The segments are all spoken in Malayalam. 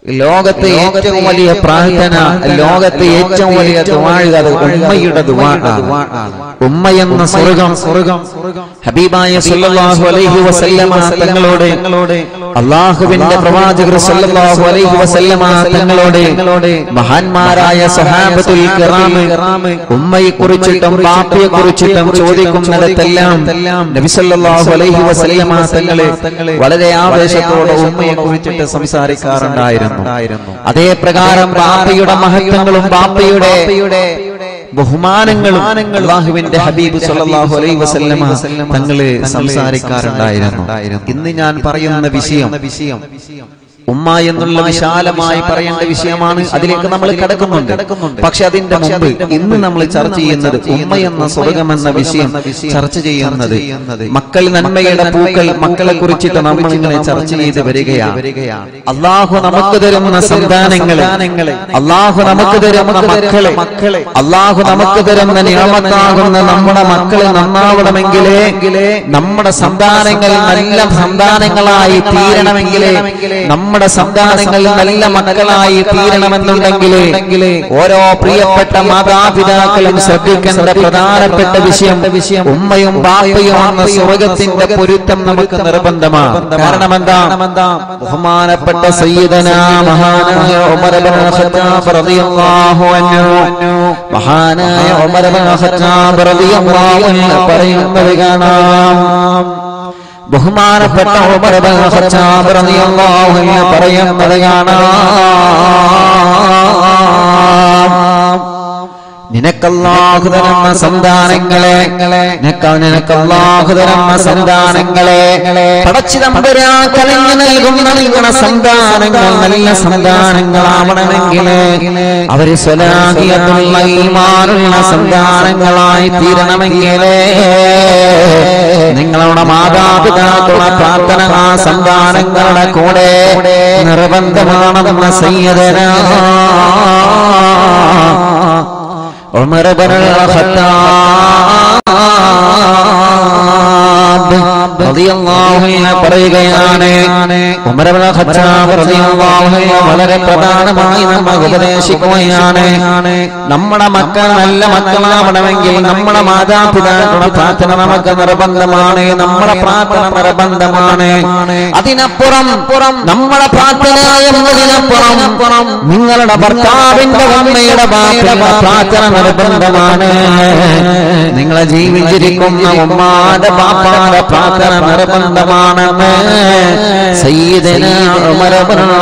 ലോകത്തെ ഏറ്റവും വലിയ പ്രാർത്ഥന ലോകത്തെ ഏറ്റവും വലിയ ദുആഴ് അത് ഉമ്മയുടെ ദുആണ് ഉമ്മ എന്ന സ്വർഗം സ്വർഗം ഹബീബായ സല്ലല്ലാഹു അലൈഹി വസല്ലമ തങ്ങളോട് അള്ളാഹുവിന്റെ പ്രവാചകർ സല്ലല്ലാഹു അലൈഹി വസല്ലമ തങ്ങളോട് മഹാന്മാരായ സഹാബത്തുൽ കിറാം ഉമ്മയെ കുറിച്ചിട്ടും ബാപ്പയെ കുറിച്ചിട്ടും ചോദിക്കുന്നിടത്തെല്ലാം നബി സല്ലല്ലാഹു അലൈഹി വസല്ലമ തങ്ങളെ വളരെ ആവേശത്തോടെ ഉമ്മയെ കുറിച്ചിട്ട് സംസാരിക്കാറുണ്ടായിരുന്നു അതേ പ്രകാരം ബാപ്പയുടെ മഹത്വങ്ങളും ബാപ്പയുടെ ബഹുമാനങ്ങളും അള്ളാഹുവിന്റെ ഹബീബ് സല്ലല്ലാഹു അലൈഹി വസല്ലമ തങ്ങള് സംസാരിക്കാറുണ്ടായിരുന്നു ഇന്ന് ഞാൻ പറയുന്ന വിഷയം വിഷയം ഉമ്മ എന്നുള്ള വിശാലമായി പറയേണ്ട വിഷയമാണ് അതിലേക്ക് നമ്മൾ കിടക്കുന്നുണ്ട് പക്ഷെ അതിന്റെ മുമ്പ് ഇന്ന് നമ്മൾ ചർച്ച ചെയ്യുന്നത് ഉമ്മ എന്ന സ്വർഗം എന്ന വിഷയം ചർച്ച ചെയ്യുന്നത് മക്കൾ നന്മയുടെ പൂക്കൾ മക്കളെ കുറിച്ചിട്ട് നമ്മൾ ഇങ്ങനെ ചർച്ച ചെയ്ത് വരികയാണ് അള്ളാഹു നമുക്ക് തരുന്ന സന്താനങ്ങളെ അള്ളാഹു നമുക്ക് തരുന്ന മക്കളെ മക്കളെ അള്ളാഹു നമുക്ക് തരുന്ന നിയമത്താകുന്ന നമ്മുടെ മക്കളെ നന്നാവണമെങ്കിലേ നമ്മുടെ സന്താനങ്ങൾ നല്ല സന്താനങ്ങളായി തീരണമെങ്കിലേ നമ്മുടെ സന്താനങ്ങൾ നല്ല മക്കളായി തീരണമെന്നുണ്ടെങ്കിലേ ഓരോ പ്രിയപ്പെട്ട മാതാപിതാക്കളും ശ്രദ്ധിക്കേണ്ട പ്രധാനപ്പെട്ട വിഷയം വിഷയം ഉമ്മയും ബാപ്പയും എന്ന സ്വർഗത്തിന്റെ പൊരുത്തം നമുക്ക് നിർബന്ധമാണ് കാരണം എന്താ ബഹുമാനപ്പെട്ട സയ്യിദന മഹാനായ ഉമർ ഇബ്നു ഖത്താബ് റളിയല്ലാഹു അൻഹു മഹാനായ ഉമർ ഇബ്നു ഖത്താബ് റളിയല്ലാഹു അൻഹു പറയുന്നത് കാണാം ബഹുമാനപ്പെട്ട ഉമർ ഇബ്നു ഖത്താബ് റളിയല്ലാഹു അൻഹു പറയുന്നത് കാണാം നിനക്കല്ലാഹു തരുന്ന സന്താനങ്ങളെ നിനക്ക നിനക്കല്ലാഹു തരുന്ന സന്താനങ്ങളെ പടച്ചു തമ്പുരാ കലഞ്ഞു നൽകുന്ന നിങ്ങളുടെ സന്താനങ്ങൾ നല്ല സന്താനങ്ങളാവണമെങ്കിൽ അവര് സ്വലാഹിയത്തുള്ള ഈമാനുള്ള സന്താനങ്ങളായി തീരണമെങ്കിൽ നിങ്ങളുടെ മാതാപിതാക്കളുടെ പ്രാർത്ഥന ആ സന്താനങ്ങളുടെ കൂടെ നിർബന്ധമാണെന്ന സയ്യദനാ عمر بن الخطاب റളിയല്ലാഹു അൻഹു പറയുകയാണ് ഉമർ ഇബ്നു ഖത്താബ് റളിയല്ലാഹു അൻഹു വളരെ പ്രധാനമായി നമ്മെ ഉപദേശിക്കുകയാണ് നമ്മുടെ മക്കൾ നല്ല മക്കളാവണമെങ്കിൽ നമ്മുടെ മാതാപിതാക്കളുടെ പ്രാർത്ഥന നമുക്ക് നിർബന്ധമാണ് നമ്മുടെ പ്രാർത്ഥന നിർബന്ധമാണ് അതിനപ്പുറം നമ്മുടെ പ്രാർത്ഥന എന്നതിനപ്പുറം നിങ്ങളുടെ ഭർത്താവിന്റെ ഉമ്മയുടെ ബാപ്പയുടെ പ്രാർത്ഥന നിർബന്ധമാണ് നിങ്ങളെ ജീവിച്ചിരിക്കുന്ന ഉമ്മാന്റെ ബാപ്പാന്റെ പ്രാർത്ഥന നിർബന്ധമാണെന്ന് സയ്യിദന ഉമർ ഇബ്നുൽ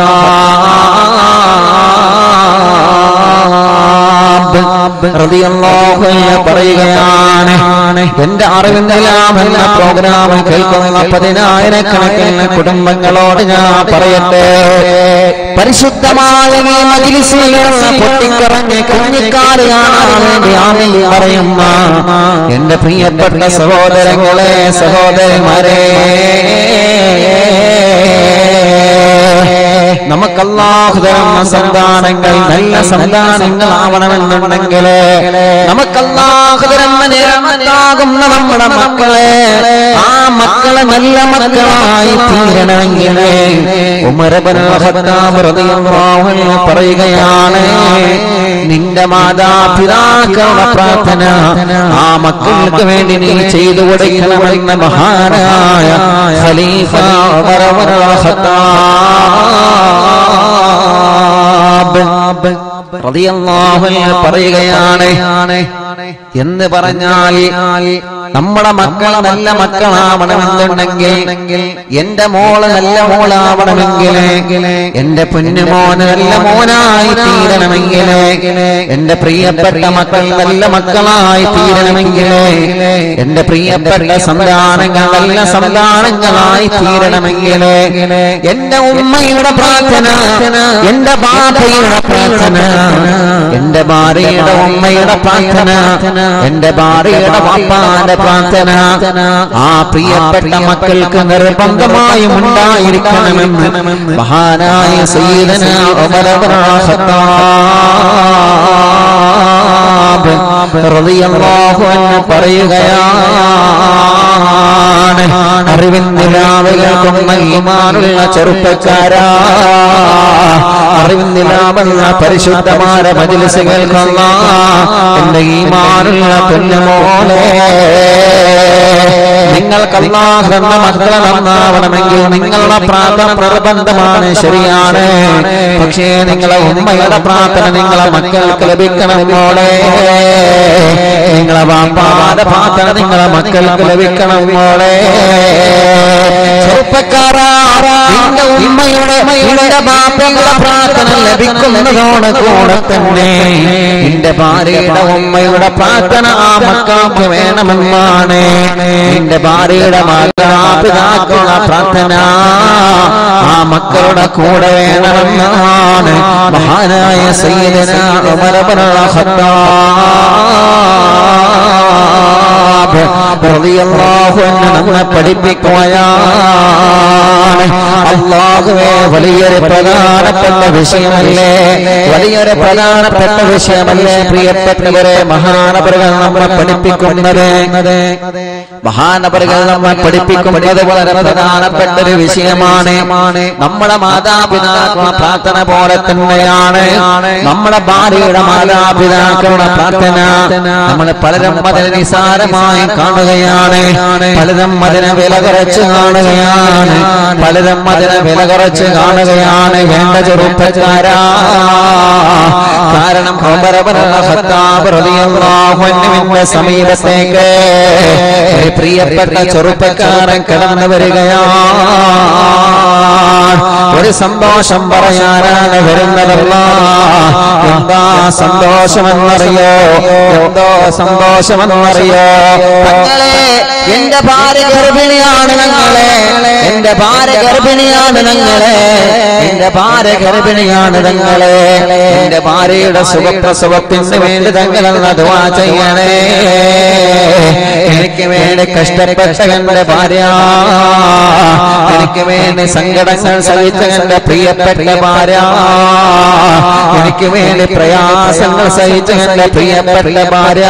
ഖത്താബ് റളിയല്ലാഹു അൻഹു പറയുകയാണ് എന്റെ അറിവിന്ദലാം എന്ന പ്രോഗ്രാം കേൾക്കുന്ന പതിനായിരക്കണക്കിന് കുടുംബങ്ങളോട് ഞാൻ പറയട്ടെ പരിശുദ്ധമായ ഈ മജിലിസിൽ നിന്ന് പൊട്ടിക്കറഞ്ഞ് കുഞ്ഞിക്കാറ് കാണാൻ വേണ്ടി ആമീൻ പറയുന്ന എന്റെ പ്രിയപ്പെട്ട സഹോദരങ്ങളെ സഹോദരന്മാരെ നമുക്ക് അല്ലാഹു തരുന്ന സന്താനങ്ങൾ നല്ല സന്താനങ്ങളാവണമെന്നുണ്ടെങ്കിൽ നമുക്ക് അല്ലാഹു തരുന്ന നിരമത്താകുന്ന നമ്മുടെ മക്കളെ ആ മക്കളെ നല്ല മക്കളായി തീരണമെങ്കിൽ പറയുകയാണ് നിന്റെ മാതാപിതാക്കളുടെ പ്രാർത്ഥന ആ മക്കൾക്ക് വേണ്ടി നീ ചെയ്തു കൊടുക്കണമെന്ന മഹാനായ ഖലീഫ ഉമർ ഇബ്നുൽ ഖത്താബ് റളിയല്ലാഹു അൻഹു പറയുകയാണ് എന്ന് പറഞ്ഞാൽ നമ്മുടെ മക്കളെ നല്ല മക്കളാവണമെന്നുണ്ടെങ്കിൽ എന്റെ മോള് നല്ല മോളാവണമെങ്കിൽ എന്റെ പൊന്നുമോന് നല്ല മോനായി തീരണമെങ്കിൽ എന്റെ പ്രിയപ്പെട്ട മക്കൾ നല്ല മക്കളായി തീരണമെങ്കിൽ എന്റെ പ്രിയപ്പെട്ട സന്താനങ്ങൾ നല്ല സന്താനങ്ങളായി തീരണമെങ്കിൽ എന്റെ ഉമ്മയുടെ പ്രാർത്ഥന എന്റെ ബാബയുടെ പ്രാർത്ഥന എന്റെ ഭാര്യയുടെ ഉമ്മയുടെ പ്രാർത്ഥന എന്റെ ഭാര്യയുടെ പാപ്പാന്റെ പ്രാർത്ഥന ആ പ്രിയപ്പെട്ട മക്കൾക്ക് നിർബന്ധമായും ഉണ്ടായിരിക്കണമെന്ന് മഹാനായ സയ്യിദന ഉമർ ഇബ്നുൽ റളിയല്ലാഹു അൻഹു പറയുകയാണ് അറിവിന്റെ രാവിലേക്കൊന്ന ഈമാനുള്ള ചെറുപ്പക്കാരാ അറിവിന്റെ ലാഭമുള്ള പരിശുദ്ധമായ മജിലിസ് കേൾക്കുന്ന എന്റെ ഈമാനുള്ള പൊന്നുമോളെ നിങ്ങൾക്ക് അള്ളാഹെന്ന മക്കളെ നന്നാവണമെങ്കിൽ നിങ്ങളുടെ പ്രാർത്ഥന നിർബന്ധമാണ് ശരിയാണ് പക്ഷേ നിങ്ങളെ ഉമ്മയുടെ പ്രാർത്ഥന നിങ്ങളെ മക്കൾക്ക് ലഭിക്കണം മോളെ നിങ്ങളെ വാപ്പാടെ പ്രാർത്ഥന നിങ്ങളെ മക്കൾക്ക് ലഭിക്കണം മോളെ ചെറുപ്പക്കാരാ നിന്റെ ഉമ്മയുടെ നിന്റെ ബാപ്പയുടെ പ്രാർത്ഥന ലഭിക്കുന്നതോട് കൂടെ തന്നെ നിന്റെ ഭാര്യയുടെ ഉമ്മയുടെ പ്രാർത്ഥന ആ മക്കൾക്ക് വേണമെന്നാണ് നിന്റെ ഭാര്യയുടെ മാതാപിതാക്കളുടെ പ്രാർത്ഥന ആ മക്കളുടെ കൂടെ വേണമെന്നാണ് മഹാനായ സയ്യിദന ഉമർ ഇബ്നുൽ ഖത്താബ് റളിയല്ലാഹു അൻഹു നമ്മെ പഠിപ്പിക്കുകയാണ് അള്ളാഹുവേ വലിയൊരു പ്രധാനപ്പെട്ട വിഷയമല്ലേ വലിയൊരു പ്രധാനപ്പെട്ട വിഷയമല്ലേ പ്രിയപ്പെട്ടവരെ മഹാനപരുകൾ നമ്മളെ പഠിപ്പിക്കുന്നത് മഹാനപരുകൾ നമ്മളെ പഠിപ്പിക്കുന്നത് വളരെ പ്രധാനപ്പെട്ട ഒരു വിഷയമാണ് നമ്മുടെ മാതാപിതാക്കളുടെ പ്രാർത്ഥന പോലെ തന്നെയാണ് നമ്മുടെ ഭാര്യയുടെ മാതാപിതാക്കളുടെ പ്രാർത്ഥന നമ്മൾ പലരും അതിനെ നിസാരമായി കാണുകയാണ് പലരും അതിനെ വില കുറച്ച് കാണുകയാണ് പലരും അതിനെ വില കുറച്ച് കാണുകയാണ് വേണ്ട ചെറുപ്പക്കാരാ കാരണം ഖത്താബിന്റെ സമീപത്തേക്ക് ഒരു പ്രിയപ്പെട്ട ചെറുപ്പക്കാരൻ കടന്നു വരികയാണ് ഒരു സന്തോഷം പറയാനാണ് വരുന്നതല്ല എന്താ സന്തോഷമെന്നറിയോ എന്തോ സന്തോഷമെന്നറിയോ തങ്ങളെ എന്റെ ഭാര്യ ഗർഭിണിയാണ് ഞങ്ങളെ എന്റെ ഭാര്യ ഗർഭിണിയാണ് ഞങ്ങളെ എന്റെ ഭാര്യ ഗർഭിണിയാണ് ഞങ്ങളെ എന്റെ ഭാര്യയുടെ സുഖപ്രസവത്തിന് വേണ്ടി തങ്ങളെന്ന ദുവാ ചെയ്യണേ എനിക്ക് വേണ്ടി കഷ്ടപ്പെട്ട എന്റെ ഭാര്യ എനിക്ക് വേണ്ടി സങ്കടങ്ങൾ സഹിച്ച എന്റെ പ്രിയപ്പെട്ട ഭാര്യ എനിക്ക് വേണ്ടി പ്രയാസങ്ങൾ സഹിച്ച എന്റെ പ്രിയപ്പെട്ട ഭാര്യ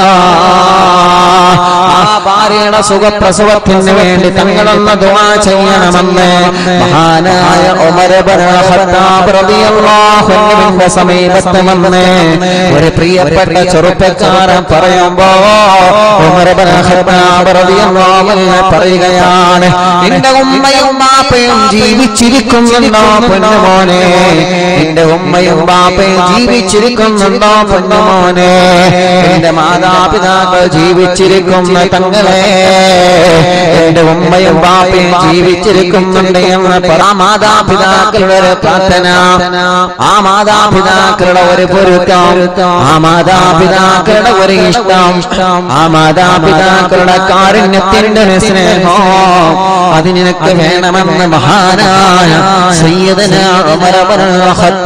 ആ ഭാര്യയുടെ സുഖപ്രസവത്തിന് വേണ്ടി തങ്ങളൊന്ന് ദുആ ചെയ്യണമെന്ന് മഹാനായ ഉമർ ഇബ്നുൽ ഖത്താബ് റളിയല്ലാഹു അൻഹുവിന്റെ സമീപത്ത് വന്ന് ഒരു പ്രിയപ്പെട്ട ചെറുപ്പക്കാരൻ പറയുമ്പോ ഉമർ ഇബ്നുൽ ഖത്താബ് റളിയല്ലാഹു അൻഹു പറയുകയാണ് നിന്റെ ഉമ്മയും ബാപ്പയും ജീവിച്ചിരിക്കുന്നുണ്ടോ പൊന്നുമോനെ നിന്റെ ഉമ്മയും ബാപ്പയും ജീവിച്ചിരിക്കുന്നുണ്ടോ പൊന്നുമോനെ എന്റെ മാതാപിതാക്കൾ ജീവിച്ചിരിക്കുന്ന തങ്ങളെ എന്റെ ഉമ്മയും ബാപ്പയും ജീവിച്ചിരിക്കുന്നുണ്ട് എന്ന് പറ ആ മാതാപിതാക്കളുടെ ഒരു പ്രാർത്ഥന ആ മാതാപിതാക്കളുടെ ഒരു പൊരുത്തം ആ മാതാപിതാക്കളുടെ ഒരു ഇഷ്ടം ആ മാതാപിതാക്കളുടെ കാരുണ്യത്തിന്റെ ഒരു സ്നേഹം അത് നിനക്ക് വേണമെന്ന് മഹാനായ സയ്യിദന ഉമർ ഇബ്നുൽ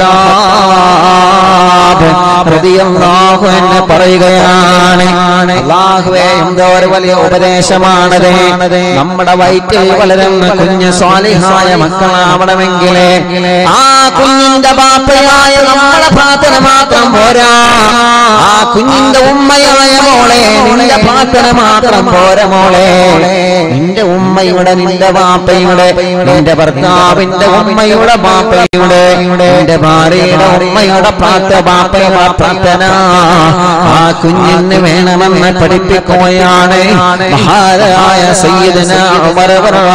ഖത്താബ് റളിയല്ലാഹു അൻഹു പറയുകയാണ് അല്ലാഹുവേ എന്തോ ഒരു വലിയ ഉപദേശമാണത് നമ്മുടെ വയറ്റിൽ വളരുന്ന കുഞ്ഞ് സ്വാലിഹായ മക്കളാവണമെങ്കിൽ ആ കുഞ്ഞിന്റെ ബാപ്പയായ നമ്മുടെ പ്രാർത്ഥന മാത്രം പോരാ ആ കുഞ്ഞിന്റെ ഉമ്മയായ മോളെ നിന്റെ പ്രാർത്ഥന മാത്രം പോരാ മോളെ നിന്റെ ഉമ്മയുടെ നിന്റെ ബാപ്പയുടെ നിന്റെ ഭർത്താവിന്റെ ഉമ്മയുടെ ബാപ്പയുടെ നിന്റെ ഭാര്യയുടെ ഉമ്മയുടെ പ്രാർത്ഥ ബാപ്പയുടെ പ്രാർത്ഥന ആ കുഞ്ഞിന് വേണമെന്ന് പഠിപ്പിക്കുകയാണ് മഹാരായ സയ്യിദന ഉമർ ഇബ്നുൽ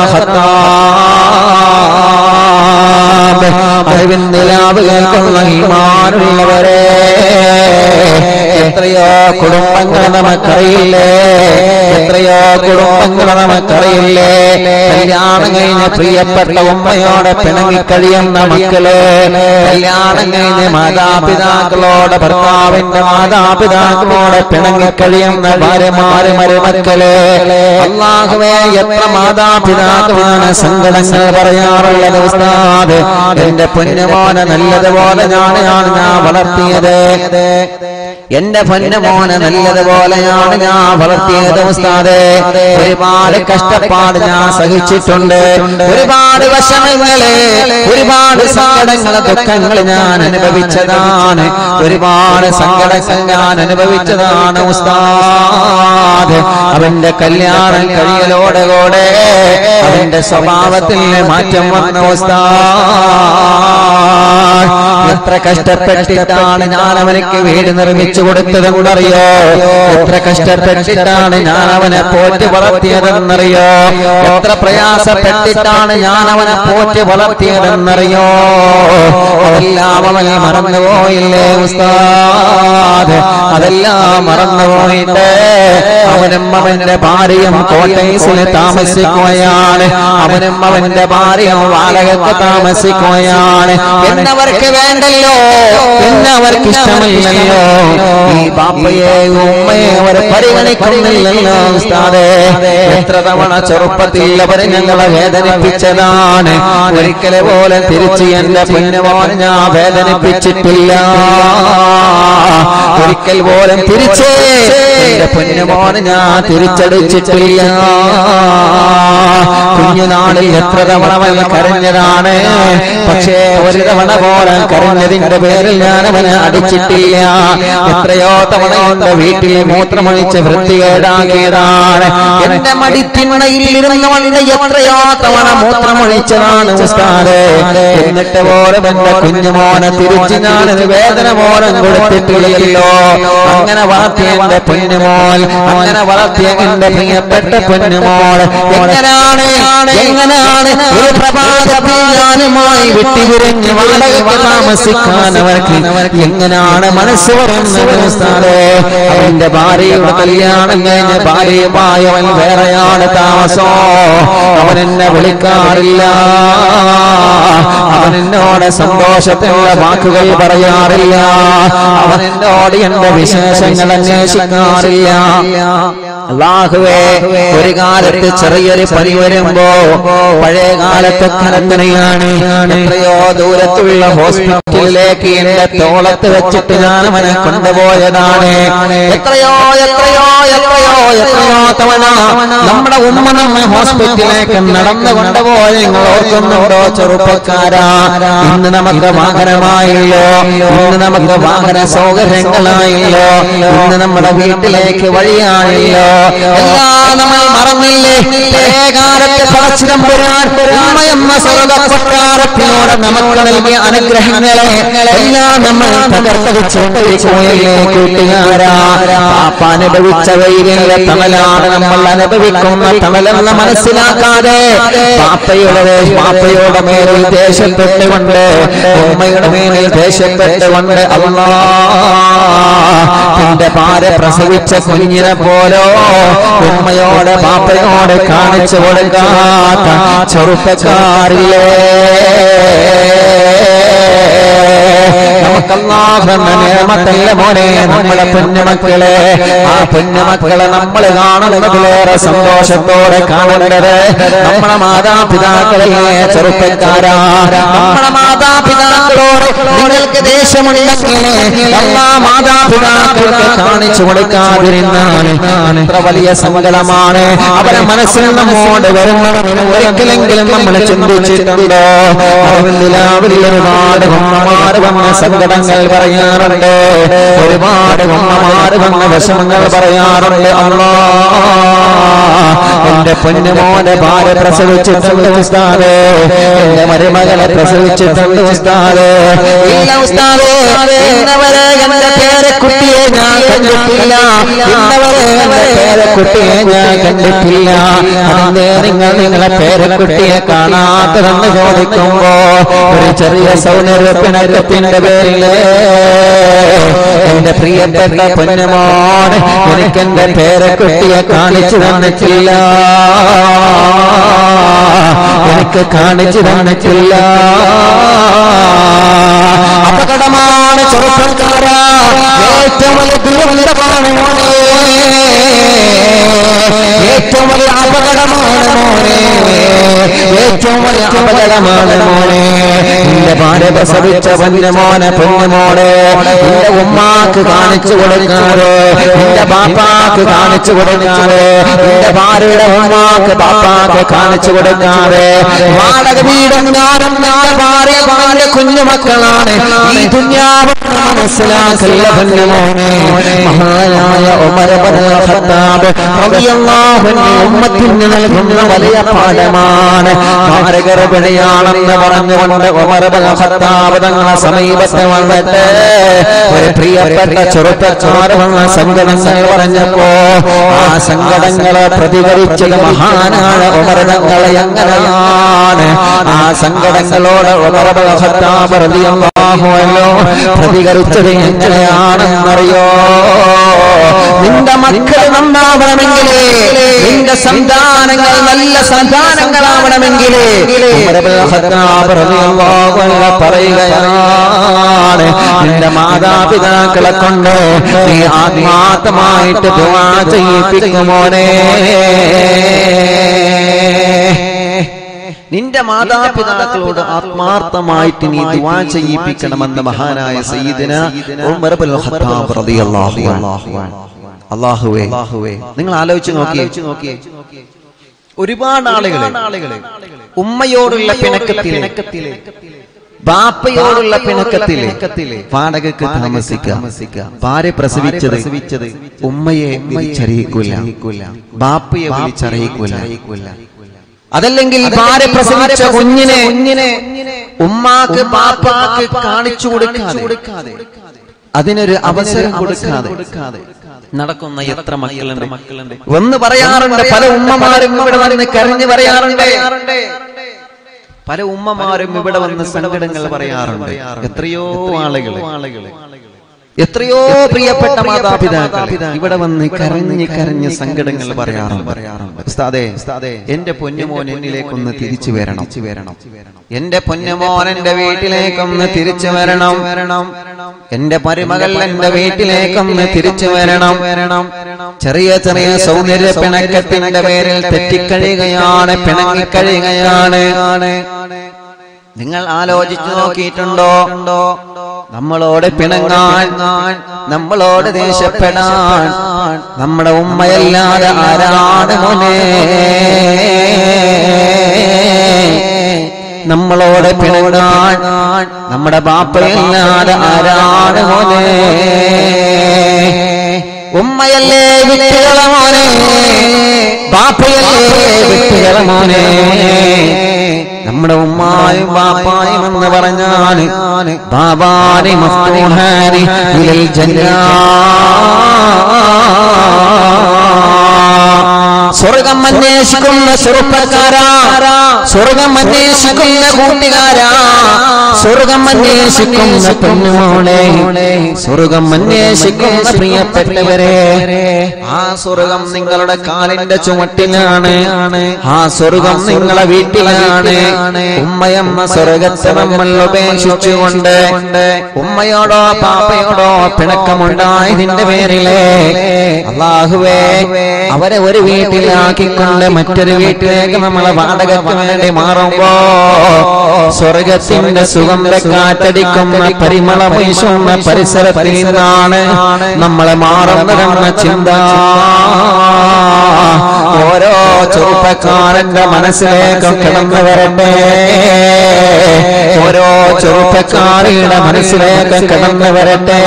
ഖത്താബ് അറിവിൻ നിലാവ് കേൾക്കുന്ന ഈമാനുള്ളവരെ എത്രയോ കുടുംബങ്ങൾ നമുക്കറിയില്ലേ എത്രയോ കുടുംബങ്ങൾ നമുക്കറിയില്ലേ കല്യാണം കഴിഞ്ഞ പ്രിയപ്പെട്ട ഉമ്മയോടെ പിണങ്ങിക്കഴിയുന്ന മക്കള് കല്യാണം കഴിഞ്ഞ മാതാപിതാക്കളോട് ഭർത്താവിന്റെ മാതാപിതാക്കളോട് പിണങ്ങിക്കഴിയുന്ന ഭാര്യമാര് മരുമക്കള് അള്ളാഹുവേ എത്ര മാതാപിതാക്കളാണ് സങ്കടങ്ങൾ പറയാറുള്ളത് ഉസ്താദ് എന്റെ പൊന്നുമോനെ നല്ലതുപോലെ ഞാനാണ് ഞാൻ വളർത്തിയത് എന്റെ പൊന്നുമോനെ നല്ലതുപോലെയാണ് ഞാൻ വളർത്തിയത് ഉസ്താദേ ഒരുപാട് കഷ്ടപ്പാട് ഞാൻ സഹിച്ചിട്ടുണ്ട് ഒരുപാട് വിഷമങ്ങള് ഒരുപാട് സങ്കടങ്ങള് ദുഃഖങ്ങൾ ഞാൻ അനുഭവിച്ചതാണ് ഒരുപാട് സങ്കടങ്ങൾ ഞാൻ അനുഭവിച്ചതാണ് ഉസ്താദ് അവന്റെ കല്യാണം കഴിയലോടെ കൂടെ അവന്റെ സ്വഭാവത്തിൽ മാറ്റം വന്ന ഉസ്താദ് എത്ര കഷ്ടപ്പെട്ടിട്ടാണ് ഞാൻ അവനക്ക് വീട് നിർമ്മിച്ചു കൊടുത്തതെന്നറിയോ എത്ര കഷ്ടപ്പെട്ടിട്ടാണ് ഞാൻ അവനെ പോറ്റി വളർത്തിയതെന്നറിയോ എത്ര പ്രയാസപ്പെട്ടിട്ടാണ് ഞാൻ അവനെ പോറ്റി വളർത്തിയതെന്നറിയോ അതെല്ലാം അവൻ മറന്നുപോയില്ലേ ഉസ്താദ് അതെല്ലാം മറന്നുപോയിട്ട് അവനും അവന്റെ ഭാര്യയും കോട്ടൈസിൽ താമസിക്കുകയാണ് അവനും അവന്റെ ഭാര്യയും വാടകക്ക് താമസിക്കുകയാണ് എന്നവർക്ക് വേണ്ടല്ലോ എന്നവർക്ക് ഇഷ്ടമില്ലല്ലോ ഈ ബാപ്പയെ ഉമ്മയെ അവർ പരിഗണിക്കുന്നില്ലല്ലോ ഉസ്താദേ എത്ര തവണ ചെറുപ്പത്തിൽ അവരെ ഞങ്ങളെ വേദനിപ്പിച്ചതാണ് ഒരിക്കലെ പോലെ തിരിച്ച് എന്റെ പൊന്നുമോൻ ഞാൻ വേദനിപ്പിച്ചിട്ടില്ല ഒരിക്കൽ പോലും തിരിച്ച് എന്റെ പൊന്നുമോൻ ഞാൻ തിരിച്ചടിച്ചിട്ടില്ല കുഞ്ഞുനാളിൽ എത്ര തവണ അവൻ കരഞ്ഞതാണ് പക്ഷേ ഒരു തവണ പോലെ കരഞ്ഞതിന്റെ പേരിൽ ഞാൻ അവനെ അടിച്ചിട്ടില്ല എത്രയോ തവണ കൊണ്ട് വീട്ടിൽ മൂത്രമൊഴിച്ച് വൃത്തികേടാക്കിയതാണ് എന്റെ മടിത്തിണ്ണയിൽ ഇരുന്നുകൊണ്ട് എത്രയോ തവണ മൂത്രമൊഴിച്ചതാണ് ഉസ്താദ് എന്നിട്ട് പോലും എന്റെ കുഞ്ഞുമോനെ തിരിച്ച് ഞാനൊരു വേദന പോലും കൊടുത്തിട്ടില്ലല്ലോ അങ്ങനെ വളർത്തിയ എന്റെ പൊന്നുമോൾ അങ്ങനെ വളർത്തിയ എന്റെ പ്രിയപ്പെട്ട പൊന്നുമോൾ എങ്ങനെയാണ് എങ്ങനെയാണ് ഒരു പ്രഭാതത്തിൽ ഞാനുമായി വിട്ടുപിരിഞ്ഞ് വാടകയ്ക്ക് താമസിക്കാൻ അവർക്ക് എങ്ങനെയാണ് മനസ്സ് വരുന്നത് ഉസ്താദേ? അവന്റെ ഭാര്യയുടെ കല്യാണം കഴിഞ്ഞ ഭാര്യയുമായി അവൻ വേറെയാണ് താമസം അവൻ എന്നെ വിളിക്കാറില്ല അവൻ എന്നോട് സന്തോഷത്തിന്റെ വാക്കുകൾ പറയാറില്ല അവൻ എന്നോട് എന്റെ വിശേഷങ്ങൾ അന്വേഷിക്കാറില്ല അള്ളാഹുവേ ഒരു കാലത്ത് ചെറിയൊരു പനി വരുമ്പോ പഴയ കാലത്തെ കലത്തനെയാണ് എത്രയോ ദൂരത്തുള്ള ഹോസ്പിറ്റലിലേക്ക് എന്റെ തോളത്ത് വെച്ചിട്ട് ഞാൻ അവനെ കൊണ്ടുപോയതാണ് എത്രയോ എത്രയോ എത്രയോ എത്രയോ തവണ നമ്മുടെ ഉമ്മ നമ്മെ ഹോസ്പിറ്റലിലേക്ക് നടന്നു കൊണ്ടുപോയ നിങ്ങൾ ഓർക്കുന്നുണ്ടോ ചെറുപ്പക്കാരാ ഇന്ന് നമുക്ക് വാഹനമായല്ലോ ഇന്ന് നമുക്ക് വാഹന സൗകര്യങ്ങളായല്ലോ ഇന്ന് നമ്മുടെ വീട്ടിലേക്ക് വഴിയായല്ലോ എല്ലാം നമ്മൾ മറന്നില്ലേ പഴയകാലത്തെ പടച്ചിടമ്പുരാൻ ഉമ്മയെന്ന സർവ്വപ്രകാരത്തിനോട് നമുക്ക് നൽകിയ അനുഗ്രഹങ്ങളെ എല്ലാം നമ്മൾ തകർത്ത് വെച്ചുകൊണ്ടിരിക്കുകയല്ലേ കൂട്ടുകാരാ പാപ്പ അനുഭവിച്ച വെയിലിന്റെ തണലാണ് നമ്മൾ അനുഭവിക്കുന്ന തണലെന്ന് മനസ്സിലാക്കാതെ പാപ്പയുടെ പാപ്പയുടെ മേലിൽ ദേഷ്യപ്പെട്ടുകൊണ്ട് ഉമ്മയുടെ മേലിൽ ദേഷ്യപ്പെട്ടുകൊണ്ട് അല്ലാ എന്റെ പാര പ്രസവിച്ച കുഞ്ഞിനെ പോലോ ഉമ്മയോട് പാപ്പയോട് കാണിച്ചു കൊടുക്കാത്ത ചെറുപ്പക്കാരില്ലേ നമുക്കല്ലാഹെന്ന നിയമത്തല്ല മോനെ നമ്മളെ പൊന്നുമക്കളെ ആ പൊന്നുമക്കളെ നമ്മൾ കാണുന്നതിലേറെ സന്തോഷത്തോടെ കാണേണ്ടത് നമ്മളെ മാതാപിതാക്കളെ ചെറുപ്പക്കാരാ നമ്മളെ മാതാപിതാക്കളോട് നിങ്ങൾക്ക് ദേഷ്യമുണ്ടെങ്കിൽ എല്ലാ മാതാപിതാക്കൾക്ക് കാണിച്ചു കൊടുക്കാതിരുന്നാൽ എത്ര വലിയ സങ്കടമാണ് അവരെ മനസ്സിൽ നമ്മോട് വരുന്നവന് ഒരിക്കലെങ്കിലും നമ്മൾ ചിന്തിച്ചിട്ടുണ്ടോ അവരിൽ ഒരുപാട് ഉമ്മമാർ വന്ന സങ്കടങ്ങൾ പറയാറുണ്ട് ഒരുപാട് ഉമ്മമാർ വന്ന വിഷമങ്ങൾ പറയാറുണ്ട് അല്ലാ എന്റെ പൊന്നുമോനെ ഭാര്യ പ്രസവിച്ചിട്ടുണ്ട് ഉസ്താദേ എന്റെ മരുമകളെ പ്രസവിച്ചിട്ടുണ്ട് ഉസ്താദേ ഇല്ല ഉസ്താദേ ഇന്നവരെ എന്റെ പേരക്കുട്ടിയെ ഞാൻ കണ്ടിട്ടില്ല ഇന്നവരെ എന്റെ പേരക്കുട്ടിയെ ഞാൻ കണ്ടിട്ടില്ല അതിന്റെ നിങ്ങൾ നിങ്ങളെ പേരക്കുട്ടിയെ കാണാത്തതെന്ന് ചോദിക്കുമ്പോ ഒരു ചെറിയ സൗന്ദര്യപ്പിണക്കത്തിന്റെ പേരില് എന്റെ പ്രിയപ്പെട്ട പൊന്നുമോൻ എനിക്ക് എന്റെ പേരക്കുട്ടിയെ കാണിച്ചു തന്നിട്ടില്ല എനിക്ക് കാണിച്ചു തന്നിട്ടില്ല അപകടമാണ് ചെറുപ്പക്കാരാ ഏറ്റവും വലിയ ദുരന്തമാണ് മോനെ ഏറ്റവും വലിയ അപകടമാണ് മോനെ ഏറ്റവും വലിയ അപകടമാണ് മോനെ നിന്റെ ഭാര്യ പ്രസവിച്ച പൊന്നുമോനെ പൊന്നുമോളെ നിന്റെ ഉമ്മാക്ക് കാണിച്ചു കൊടുക്കാതെ നിന്റെ ബാപ്പാക്ക് കാണിച്ചു കൊടുക്കാതെ നിന്റെ ഭാര്യയുടെ ഉമ്മാക്ക് ബാപ്പാക്ക് കാണിച്ചു കൊടുക്കാതെ വാടക വീടും ഞാനും നിന്റെ ഭാര്യ ഭാര്യ കുഞ്ഞുമക്കളാണ് ഈ ദുന്യാവ് മനസ്സിലാക്കല്ല പൊന്നുമോനെ മഹാനായ ഉമർ ഇബ്നുൽ ഖത്താബ് റളിയല്ലാഹു അൻഹു ഉമ്മത്തിന് നൽകുന്ന വലിയ പാഠമാണ് ഭാരഗർഭിണിയാണെന്ന് പറഞ്ഞുകൊണ്ട് ഉമർ ഇബ്നുൽ ഖത്താബ് തങ്ങളെ സമീപത്ത് വന്നിട്ട് ഒരു പ്രിയപ്പെട്ട ചെറുപ്പക്കാർ വന്ന സങ്കടങ്ങൾ പറഞ്ഞപ്പോ ആ സങ്കടങ്ങളെ പ്രതികരിച്ചത് മഹാനായ ഉമർ തങ്ങളെ എങ്ങനെയാണ് ആ സങ്കടങ്ങളോട് ഉമർ ഇബ്നുൽ ഖത്താബ് റളിയല്ലാഹു അൻഹു പ്രതികരിച്ചത് എങ്ങനെയാണെന്നറിയോ നിന്റെ മക്കൾ നന്നാവണമെങ്കിൽ നിന്റെ സന്താനങ്ങൾ നല്ല സന്താനങ്ങളാവണമെങ്കിൽ പറയുകയാണ് നിന്റെ മാതാപിതാക്കളെ കൊണ്ട് നീ ആത്മാർത്ഥമായിട്ട് ദുആ ചെയ്യിപ്പിക്കുമോനെ നിന്റെ മാതാപിതാക്കളോട് ആത്മാർത്ഥമായിട്ട് നീ ദുആ ചെയ്യിപ്പിക്കണമെന്ന് മഹാനായ സയ്യിദിന ഉമർ ഇബ്നുൽ ഖത്താബ് റളിയല്ലാഹു അൻഹു അല്ലാഹുവേ നിങ്ങൾ ആലോചിച്ച് നോക്കിയേ ഒരുപാട് ആളുകളെ ഉമ്മയോടുള്ള പിണക്കത്തിലെ ബാപ്പയോടുള്ള പിണക്കത്തിലെ വാടകക്ക് താമസിക്കുക ഭാര്യ പ്രസവിച്ചത് ഉമ്മയെ വിളിച്ചറിയിക്കൂല ബാപ്പയെ വിളിച്ചറിയിക്കൂല അതല്ലെങ്കിൽ ഭാര്യ പ്രസവിച്ച കുഞ്ഞിനെ കുഞ്ഞിനെ ഉമ്മാക്ക് ബാപ്പാക്ക് കാണിച്ചു കൊടുക്കാതെ അതിനൊരു അവസരം കൊടുക്കാതെ നടക്കുന്ന എത്ര മക്കളുണ്ട് മക്കളുണ്ട് ഒന്ന് പറയാറുണ്ട് പല ഉമ്മമാരും ഇവിടെ വന്ന് കരഞ്ഞു പറയാറുണ്ട് പല ഉമ്മമാരും ഇവിടെ വന്ന് സങ്കടങ്ങൾ പറയാറുണ്ട് എത്രയോ ആളുകൾ എത്രയോ പ്രിയപ്പെട്ട മാതാപിതാക്കൾ ഇവിടെ വന്ന് കരഞ്ഞ് കരഞ്ഞ് സങ്കടങ്ങൾ പറയാറുണ്ട് പറയാറുണ്ട് ഉസ്താദേ എന്റെ പൊന്നുമോൻ എന്നിലേക്കൊന്ന് തിരിച്ചു വരണം വരണം എന്റെ പൊന്നുമോൻ എന്റെ വീട്ടിലേക്കൊന്ന് തിരിച്ചു വരണം വരണം എന്റെ മരുമകൾ എന്റെ വീട്ടിലേക്കൊന്ന് തിരിച്ചു വരണം വരണം ചെറിയ ചെറിയ സൗന്ദര്യ പിണക്കത്തിന്റെ പേരിൽ തെറ്റിക്കഴിയുകയാണ് പിണങ്ങിക്കഴിയുകയാണ് നിങ്ങൾ ആലോചിച്ചു നോക്കിയിട്ടുണ്ടോ നമ്മളോട് പിണങ്ങാൻ നമ്മളോട് ദേഷ്യപ്പെടാൻ നമ്മുടെ ഉമ്മയല്ലാതെ ആരാണ് മോനെ നമ്മളോട് പിണങ്ങാൻ നമ്മുടെ ബാപ്പയല്ലാതെ ആരാണ് മോനെ ഉമ്മയല്ലേ വിട്ടുകള മോനെ ബാപ്പയല്ലേ വിട്ടുകള മോനെ നമ്മുടെ ഉമ്മായും ബാപ്പായും എന്ന് പറഞ്ഞാല് ബാബാനി മഫ്തൂഹാനി ഇലൽ ജന്നാ സ്വർഗം അന്വേഷിക്കുന്ന ചെറുപ്പക്കാരാ സ്വർഗം അന്വേഷിക്കുന്ന കൂട്ടുകാരാ സ്വർഗം അന്വേഷിക്കുന്ന പെണ്ണുമോളെ സ്വർഗം അന്വേഷിക്കുന്ന പ്രിയപ്പെട്ടവരെ ആ സ്വർഗം നിങ്ങളുടെ കാലിന്റെ ചുമട്ടിലാണ് ആ സ്വർഗം നിങ്ങളെ വീട്ടിലാണ് ഉമ്മയമ്മ സ്വർഗത്തെ നമ്മൾ ഉപേക്ഷിച്ചുകൊണ്ട് ഉമ്മയോടോ പാപ്പയോടോ പിണക്കമുണ്ടായതിന്റെ പേരിലെ അള്ളാഹുവേ അവരെ ഒരു വീട്ടിലാക്കിക്കൊണ്ട് മറ്റൊരു വീട്ടിലേക്ക് നമ്മളെ വാടകയ്ക്ക് വേണ്ടി മാറുമ്പോ സ്വർഗത്തിന്റെ സുഗന്ധ കാറ്റടിക്കുന്ന പരിമള വീശുന്ന പരിസരത്തിൽ നിന്നാണ് നമ്മളെ മാറുന്നതെന്ന ചിന്ത ഓരോ ചെറുപ്പക്കാരന്റെ മനസ്സിലേക്ക് കടന്നു വരട്ടെ ഓരോ ചെറുപ്പക്കാരിയുടെ മനസ്സിലേക്ക് കടന്നു വരട്ടെ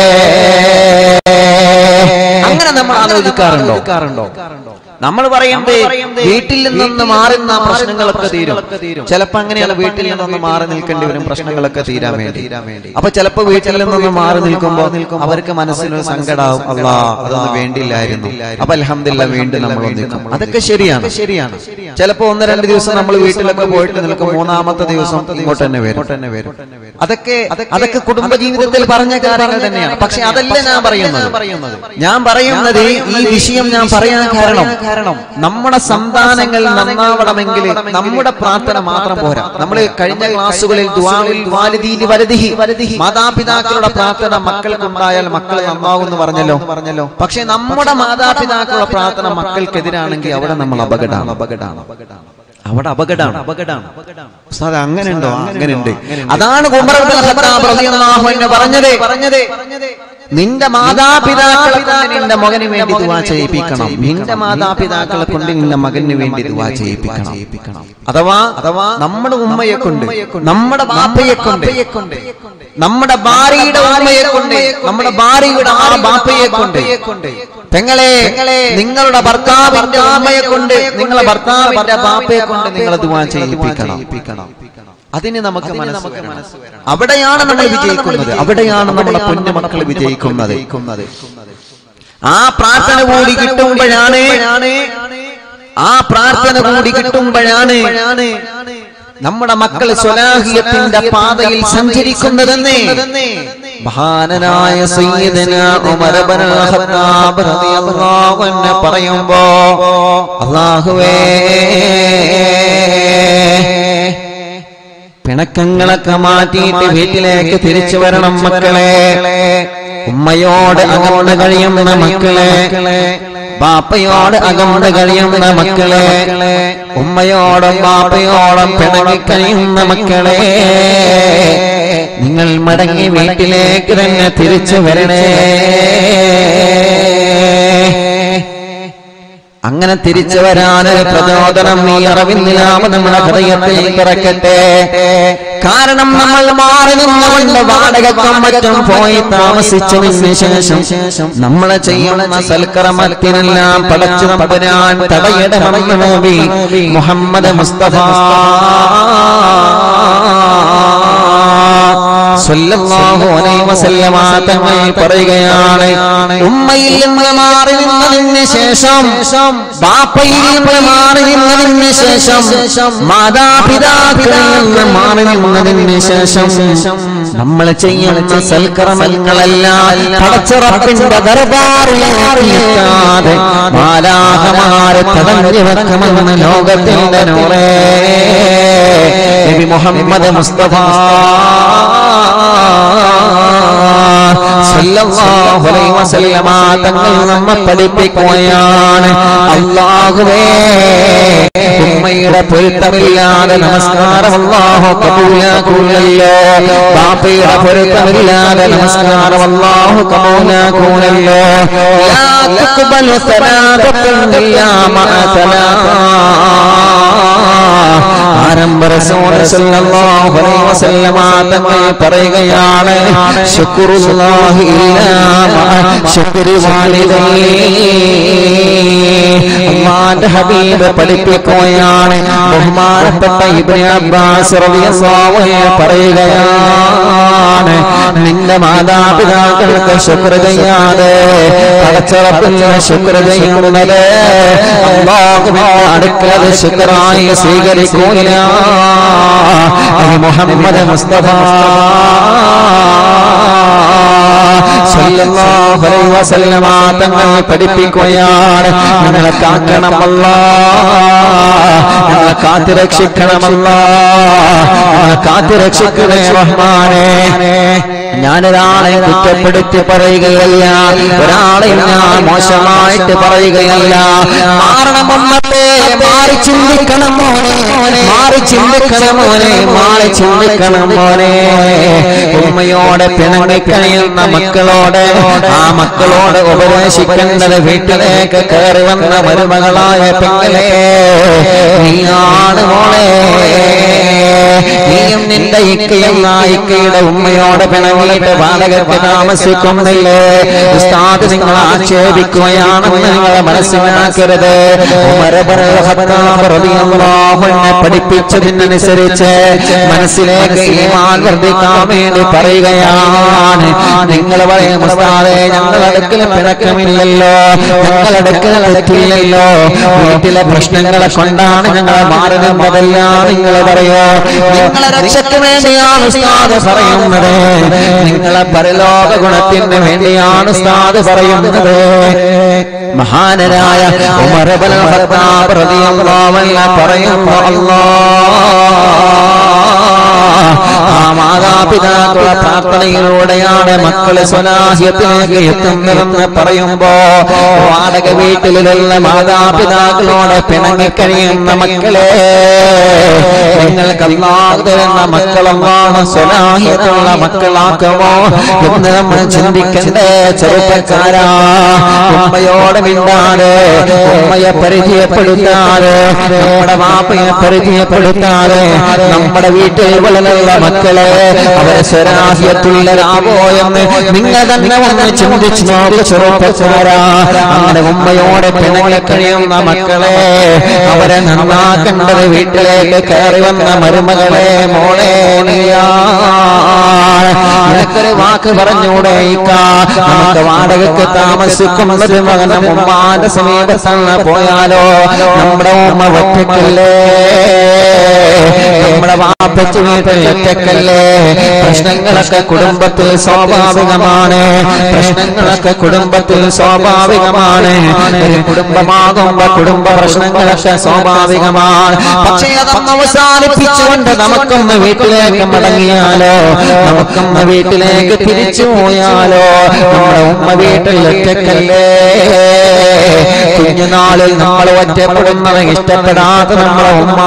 അങ്ങനെ നമ്മൾ ആലോചിക്കാറുണ്ടോ നമ്മൾ പറയുന്നത് വീട്ടിൽ നിന്നൊന്ന് മാറുന്ന പ്രശ്നങ്ങളൊക്കെ തീരും ചിലപ്പോ അങ്ങനെയാണ് വീട്ടിൽ നിന്നൊന്ന് മാറി നിൽക്കേണ്ടി വരും പ്രശ്നങ്ങളൊക്കെ തീരാൻ വേണ്ടി അപ്പൊ ചിലപ്പോ വീട്ടിൽ നിന്നൊന്ന് മാറി നിൽക്കുമ്പോ അവർക്ക് മനസ്സിനൊരു സങ്കടാവും അല്ലാ അതൊന്നും വേണ്ടില്ലായിരുന്നു അപ്പൊ അലഹമില്ല വീണ്ടും നമ്മൾ നിൽക്കും അതൊക്കെ ശരിയാണ് ശരിയാണ് ചിലപ്പോ ഒന്ന് രണ്ട് ദിവസം നമ്മൾ വീട്ടിലൊക്കെ പോയിട്ട് നിൽക്കും മൂന്നാമത്തെ ദിവസം ഇങ്ങോട്ട് തന്നെ വരും തന്നെ വരും അതൊക്കെ അതൊക്കെ കുടുംബ ജീവിതത്തിൽ പറഞ്ഞ കാര്യങ്ങൾ തന്നെയാണ് പക്ഷെ അതല്ല ഞാൻ പറയുന്നത് ഞാൻ പറയുന്നത് ഈ വിഷയം ഞാൻ പറയാൻ കാരണം കാരണം നമ്മുടെ സന്താനങ്ങൾ നന്നാവണമെങ്കിൽ നമ്മുടെ പ്രാർത്ഥന മാത്രം പോരാ നമ്മൾ കഴിഞ്ഞ ക്ലാസ്സുകളിൽ ദുആഉൽ വാലിദീനി വലദിഹി മാതാപിതാക്കളുടെ പ്രാർത്ഥന മക്കൾക്കുണ്ടായാൽ മക്കൾ നന്നാകുമെന്ന് പറഞ്ഞല്ലോ പറഞ്ഞല്ലോ പക്ഷെ നമ്മുടെ മാതാപിതാക്കളുടെ പ്രാർത്ഥന മക്കൾക്കെതിരാണെങ്കിൽ അവിടെ നമ്മൾ അപകടമാണ് അപകടമാണ് അവിടെ അപകടമാണ് അപകടമാണ് ഉസ്താദ് അങ്ങനെ ഉണ്ടോ അങ്ങനെ ഉണ്ട് അതാണ് ഉമർ ഇബ്നുൽ ഖത്താബ് റളിയല്ലാഹു അൻഹു പറഞ്ഞത് പറഞ്ഞത് നിന്റെ മാതാപിതാക്കളെ കൊണ്ട് നിന്റെ മകന് വേണ്ടി ദുവാ ചെയ്യിപ്പിക്കണം നിന്റെ മാതാപിതാക്കളെ കൊണ്ട് നിന്റെ മകന് വേണ്ടി ദുവാ ചെയ്യിപ്പിക്കണം അഥവാ അഥവാ നമ്മുടെ ഉമ്മയെ കൊണ്ട് നമ്മുടെ ബാപ്പയെ കൊണ്ട് നമ്മുടെ ഭാര്യയുടെ ഉമ്മയെ കൊണ്ട് നമ്മുടെ ഭാര്യയുടെ ആ ബാപ്പയെ കൊണ്ട് പെങ്ങളെ നിങ്ങളുടെ ഭർത്താവിന്റെ ഉമ്മയെ കൊണ്ട് നിങ്ങളെ ഭർത്താവിന്റെ ബാപ്പയെ കൊണ്ട് നിങ്ങളെ ദുവാ ചെയ്യിപ്പിക്കണം അതിന് നമുക്ക് മനസ്സ് വരണം. അവിടെയാണ് നമ്മൾ വിജയിക്കുന്നത് അവിടെയാണ് നമ്മുടെ പൊന്നു മക്കൾ വിജയിക്കുന്നത് ആ പ്രാർത്ഥന കൂടി കിട്ടുമ്പോഴാണ് ആ പ്രാർത്ഥന കൂടി കിട്ടുമ്പോഴാണ് നമ്മുടെ മക്കൾ സ്വലാഹിയത്തിന്റെ പാതയിൽ സഞ്ചരിക്കുന്നതെന്ന് മഹാനനായ സയ്യിദന ഉമർ ഇബ്നുൽ ഖത്താബ് റളിയല്ലാഹു അൻഹു പറയുമ്പോ അല്ലാഹുവേ പിണക്കങ്ങളൊക്കെ മാറ്റിയിട്ട് വീട്ടിലേക്ക് തിരിച്ചു വരണം മക്കളെ ഉമ്മയോട് അകന്ന് കഴിയുന്ന മക്കളെ ബാപ്പയോട് അകന്ന് കഴിയുന്ന മക്കളെ ഉമ്മയോടും ബാപ്പയോടും പിണങ്ങി കഴിയുന്ന മക്കളെ നിങ്ങൾ മടങ്ങി വീട്ടിലേക്ക് തന്നെ തിരിച്ചു വരണേ അങ്ങനെ തിരിച്ചു വരാനൊരു പ്രചോദനം ഈ അറിവിന്ദിലാമ നമ്മുടെ ഹൃദയത്തിൽ പിറക്കട്ടെ കാരണം നമ്മൾ മാറി നിന്നുകൊണ്ട് വാടകക്കും മറ്റും പോയി താമസിച്ചതിന് ശേഷം നമ്മൾ ചെയ്യുന്ന സൽക്കർമ്മത്തിനെല്ലാം പടച്ചു തമ്പുരാൻ തടയിടമെന്ന് നബി മുഹമ്മദ് മുസ്തഫ സല്ലല്ലാഹു അലൈഹി വസല്ലമ തങ്ങൾ പറയുകയാണ് ഉമ്മയിൽ നിന്ന് മാറി നിന്നതിന് ശേഷം ബാപ്പയിൽ നിന്ന് മാറി നിന്നതിന് ശേഷം മാതാപിതാക്കളിൽ നിന്ന് മാറി നിന്നതിന് ശേഷം നമ്മൾ ചെയ്യുന്ന സൽക്കർമ്മങ്ങളെല്ലാം പടച്ചുറപ്പിന്റെ ദർബാറിലെത്താതെ മാലാഹമാരെ തടഞ്ഞു വെക്കുമെന്ന് ലോകത്തിന്റെ നൂറേ നബി മുഹമ്മദ് മുസ്തഫ സല്ലല്ലാഹു അലൈഹി വസല്ലമ തങ്ങൾ നമ്മെ പഠിപ്പിക്കുകയാണ് അല്ലാഹുവേ ഉമ്മയുടെ പൊരുത്തമില്ലാതെ നമസ്കാരം അല്ലാഹു കബൂലാക്കൂലല്ലോ ബാപ്പയുടെ പൊരുത്തമില്ലാതെ നമസ്കാരം അല്ലാഹു കബൂലാക്കൂലല്ലോ ലാ തഖ്ബലു സലാത്തൻ ഇല്ലാ മഅ ആരംഭ റസൂൽ സല്ലല്ലാഹു അലൈഹി വസല്ലമ തങ്ങൾ പറയുകയാണ് ശുക്റുല്ലാഹി ഇല്ലാ മഅ ശുക്രി വാലിദൈ അല്ലാഹുവിന്റെ ഹബീബ് പഠിപ്പിക്കുകയാണ് ബഹുമാനപ്പെട്ട ഇബ്നു അബ്ബാസ് റളിയല്ലാഹു അൻഹു പറയുകയാണ് നിന്റെ മാതാപിതാക്കൾക്ക് ശുക്ർ ചെയ്യാതെ പടച്ചറപ്പിന് ശുക്ർ ചെയ്യുന്നത് അല്ലാഹുവിന്റെ അടുക്കലത് ശുക്രായി സ്വീകരിക്കൂല നബി മുഹമ്മദ് മുസ്തഫ സല്ലല്ലാഹു അലൈഹി വസല്ലമ തങ്ങൾ പഠിപ്പിക്കുകയാണ് നിങ്ങളെ കാക്കണമല്ല നിങ്ങളെ കാത്തിരക്ഷിക്കണമല്ല നിങ്ങളെ കാത്തിരക്ഷിക്കണേ റഹ്മാനെ ഞാനൊരാളെ കുറ്റപ്പെടുത്തി പറയുകയല്ല ഒരാളെ ഞാൻ മോശമായിട്ട് പറയുകയല്ല മാറണം ഉമ്മത്തെ മാറി ചിന്തിക്കണം മോനെ മാറി ചിന്തിക്കണം മോനെ മാറി ചിന്തിക്കണം മോനെ ഉമ്മയോടെ പിണങ്ങി കഴിയുന്ന മക്കളോട് ആ മക്കളോട് ഉപദേശിക്കേണ്ടത് വീട്ടിലേക്ക് കയറി വന്ന മരുമകളായ പെങ്ങളെ നീയാണ് മോളെ നീയും നിന്റെ ഇക്കയും ആ ഇക്കയുടെ ഉമ്മയോട് പിണങ്ങിയിട്ട് വാടകയ്ക്ക് താമസിക്കുന്നില്ലേ ഉസ്താദ് നിങ്ങൾ ആക്ഷേപിക്കുകയാണെന്ന് നിങ്ങളെ മനസ്സിലാക്കരുത് ഉമർ ഇബ്നുൽ ഖത്താബ് റളിയല്ലാഹു അൻഹു പഠിപ്പിച്ചതിനനുസരിച്ച് മനസ്സിലേക്ക് ഈമാൻ വർദ്ധിക്കാൻ വേണ്ടി പറയുകയാണ് നിങ്ങൾ പറയും ഉസ്താദെ ഞങ്ങളടുക്കൽ പിണക്കമില്ലല്ലോ ഞങ്ങളടുക്കൽ തെറ്റില്ലല്ലോ വീട്ടിലെ പ്രശ്നങ്ങളെ കൊണ്ടാണ് ഞങ്ങൾ മാറി നിന്നതല്ല നിങ്ങൾ പറയോ നിങ്ങളെ രക്ഷയ്ക്ക് വേണ്ടിയാണ് ഉസ്താദ് പറയുന്നത് നിങ്ങളെ പരലോക ഗുണത്തിന് വേണ്ടിയാണ് ഉസ്താദ് പറയുന്നത് മഹാനരായ ഉമർ ഇബ്നുൽ ഖത്താബ് റളിയല്ലാഹു അൻഹു പറയുന്നു അല്ലാഹ് ആ മാതാപിതാക്കളുടെ പ്രാർത്ഥനയിലൂടെയാണ് മക്കള് സ്വലാഹ്യത്തിലേക്ക് എത്തുന്നതെന്ന് പറയുമ്പോ വാടക വീട്ടിലുള്ള മാതാപിതാക്കളോട് പിണങ്ങിക്കഴിയുന്ന മക്കളെ നിങ്ങൾക്ക് അല്ലാഹു തരുന്ന മക്കളെന്നാണ് സ്വലാഹ്യത്തുള്ള മക്കളാക്കുമോ എന്ന് നമ്മൾ ചിന്തിക്കണ്ടേ ചെറുപ്പക്കാരാ ഉമ്മയോട് മിണ്ടാതെ ഉമ്മയെ പരിചയപ്പെടുത്താതെ നമ്മുടെ വാപ്പയെ പരിചയപ്പെടുത്താതെ നമ്മുടെ വീട്ടിൽ വളരുന്ന മക്കളെ അവരെ സ്വരാഹ്യത്തുള്ളരാവോ എന്ന് നിങ്ങൾ തന്നെ ഒന്ന് ചിന്തിച്ചു നോക്ക് ചെറുപ്പക്കാരാ അങ്ങനെ ഉമ്മയോടെ പിണങ്ങി കഴിയുന്ന മക്കളെ അവരെ നന്നാക്കേണ്ടത് വീട്ടിലേക്ക് കയറി വന്ന മരുമകളെ മോളെ നീയാണ്. നിനക്കൊരു വാക്ക് പറഞ്ഞൂടെ ഇക്ക? നമുക്ക് വാടകയ്ക്ക് താമസിക്കുന്നത് മകനം ഉമ്മാന്റെ സമീപത്താണ് പോയാലോ നമ്മുടെ ഉമ്മ ഒറ്റക്കല്ലേ നമ്മുടെ വാപ്പച്ചു വീട്ടിൽ ഒറ്റക്കല്ലേ പ്രശ്നങ്ങളൊക്കെ കുടുംബത്തിൽ സ്വാഭാവികമാണ് പ്രശ്നങ്ങളൊക്കെ കുടുംബത്തിൽ സ്വാഭാവികമാണ് ഒരു കുടുംബമാകുമ്പോ കുടുംബ പ്രശ്നങ്ങളൊക്കെ സ്വാഭാവികമാണ് പക്ഷേ അതൊന്ന് അവസാനിപ്പിച്ചുകൊണ്ട് നമുക്കൊന്ന് വീട്ടിലേക്ക് മടങ്ങിയാലോ നമുക്കൊന്ന് വീട്ടിലേക്ക് തിരിച്ചു പോയാലോ നമ്മുടെ ഉമ്മ വീട്ടിൽ ഒറ്റക്കല്ലേ കുഞ്ഞുനാളിൽ നമ്മൾ ഒറ്റപ്പെടുന്നത് ഇഷ്ടപ്പെടാത്ത നമ്മളെ ഉമ്മ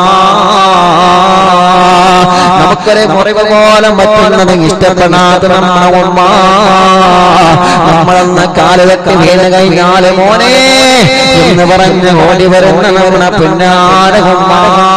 നമുക്കൊരു മുറിവ് പോലെ പറ്റുന്നത് ഇഷ്ടപ്പെടാത്ത നമ്മളെ ഉമ്മ നമ്മളെന്ന് കാലുകെട്ടി വീണ് കഴിഞ്ഞാല് മോനെ എന്ന് പറഞ്ഞ് ഓടി വരുന്ന നമ്മുടെ പിന്നാലെ ഉമ്മ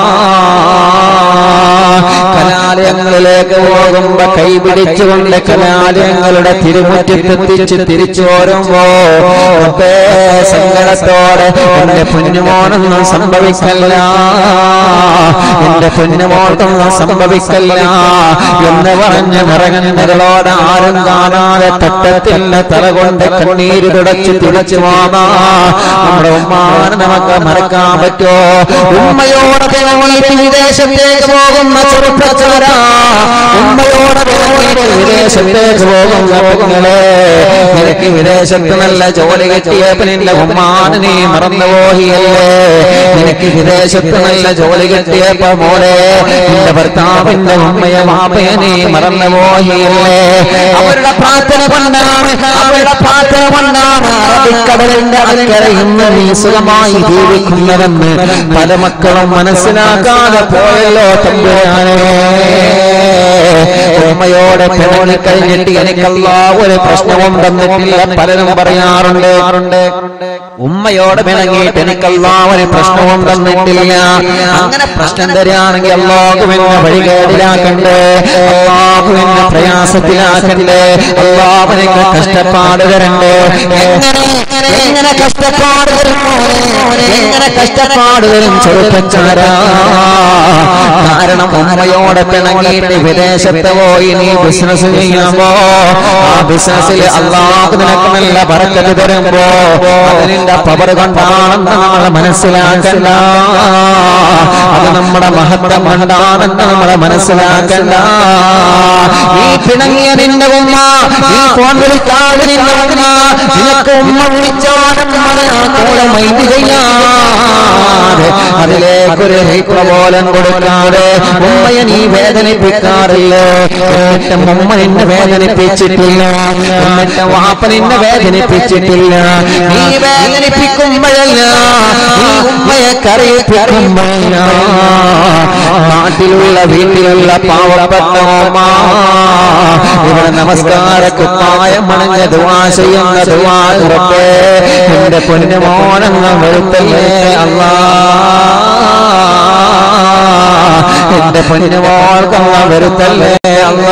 കലാലയങ്ങളിലേക്ക് പോകുമ്പോ കൈപിടിച്ചുകൊണ്ട് കലാലയങ്ങളുടെ തിരുമുറ്റത്തെത്തിച്ച് തിരിച്ചു പോരുമ്പോ റബ്ബേ, സങ്കടത്തോടെ എന്റെ പൊന്നുമോനൊന്നും സംഭവിക്കല്ല എന്റെ പൊന്നുമോൾക്കൊന്നും സംഭവിക്കല്ല എന്ന് പറഞ്ഞ് നിറകണ്ണുകളോട് ആരും കാണാതെ തട്ടത്തില്ല തല കൊണ്ട് കണ്ണീര് തുടച്ച് തിരിച്ചു പോകാ നമ്മുടെ ഉമ്മാനെ നമുക്ക് മറക്കാൻ പറ്റോ ഉമ്മയോടെ പിണങ്ങിയിട്ട് വിദേശത്തേക്ക് പോകുന്ന ചെറുപ്പക്കാരാ ഉമ്മയോടെ പിണങ്ങിയിട്ട് വിദേശത്തേക്ക് പോകുന്ന പെങ്ങളെ നിനക്ക് വിദേശത്ത് നല്ല ജോലി കിട്ടിയപ്പോ നിന്റെ ഉമ്മാനെ നീ മറന്നുപോയിയല്ലേ നിനക്ക് വിദേശത്ത് നല്ല ജോലി കിട്ടിയപ്പോ മോളെ നിന്റെ ഭർത്താവിന്റെ ഉമ്മയെ മാപ്പയെ നീ മറന്നുപോയില്ലേ അവരുടെ പ്രാർത്ഥന കൊണ്ടാണ് അവരുടെ പ്രാർത്ഥന കൊണ്ടാണ് അറബിക്കടലിന്റെ അക്കരെ ഇന്ന് നീ സുഖമായി ജീവിക്കുന്നതെന്ന് പല മക്കളും മനസ്സിലാക്കാതെ പോയല്ലോ തമ്പുരാനെ ഉമ്മയോടെ പിണങ്ങി കഴിഞ്ഞിട്ട് എനിക്കല്ല ഒരു പ്രശ്നവും തന്നിട്ടില്ല പലരും പറയാറുണ്ട് ഉമ്മയോട് പിണങ്ങിയിട്ട് എനിക്കല്ല ഒരു പ്രശ്നവും തന്നിട്ടില്ല അങ്ങനെ പ്രശ്നം തരികയാണെങ്കിൽ അള്ളാഹുവിനെ വഴികേടിലാക്കണ്ടേ അള്ളാഹുവിനെ പ്രയാസത്തിലാക്കണ്ടേ അള്ളാഹുവിനൊക്കെ കഷ്ടപ്പാട് തരണ്ടേ എങ്ങനെ എങ്ങനെ കഷ്ടപ്പാട് തരും മോനെ? എങ്ങനെ കഷ്ടപ്പാട് തരും ചെറുപ്പക്കാരാ കാരണം ഉമ്മയോടെ പിണങ്ങിയിട്ട് വിദേശത്ത് പോയി നീ ബിസിനസ് ചെയ്യുമ്പോ ആ ബിസിനസ്സിൽ അള്ളാഹു നിനക്ക് നല്ല പറക്കത്ത് തരുമ്പോ അതിന്റെ പവർ കൊണ്ടാണെന്ന് നമ്മൾ മനസ്സിലാക്കണ്ട അത് നമ്മുടെ മഹത്വം കൊണ്ടാണെന്ന് നമ്മൾ മനസ്സിലാക്കണ്ട ഈ പിണങ്ങിയ നിന്റെ ഉമ്മ ഈ ഫോൺ വിളിക്കാതെ നിന്റെ ഉമ്മ നിനക്ക് ഉമ്മ വിളിച്ചാലും അത് ആ കോളെ മൈൻഡ് ചെയ്യാതെ അതിലേക്കൊരു ഹൈപ്പ പോലും കൊടുക്കാതെ ഉമ്മയെ നീ വേദനിപ്പിക്കാറില്ലേ എന്നിട്ടും ഉമ്മ നിന്നെ വേദനിപ്പിച്ചിട്ടില്ല എന്നിട്ട് വാപ്പ നിന്നെ വേദനിപ്പിച്ചിട്ടില്ല നീ വേദനിപ്പിക്കുമ്പോഴല്ല നീ ഉമ്മയെ കറിയിപ്പിക്കുമ്പോഴല്ല നാട്ടിലുള്ള വീട്ടിലുള്ള പാവപ്പെട്ട ഉമ്മ ഇവിടെ നമസ്കാര കുപ്പായം മണഞ്ഞ ദുവാ ചെയ്യുന്ന ദുവാ ഉറപ്പേ എന്റെ പൊന്നുമോനെന്ന വെളുത്തല്ലേ അല്ലാ എന്റെ പൊന്നുമോൾക്കല്ല വെറുത്തല്ലേ അല്ലാ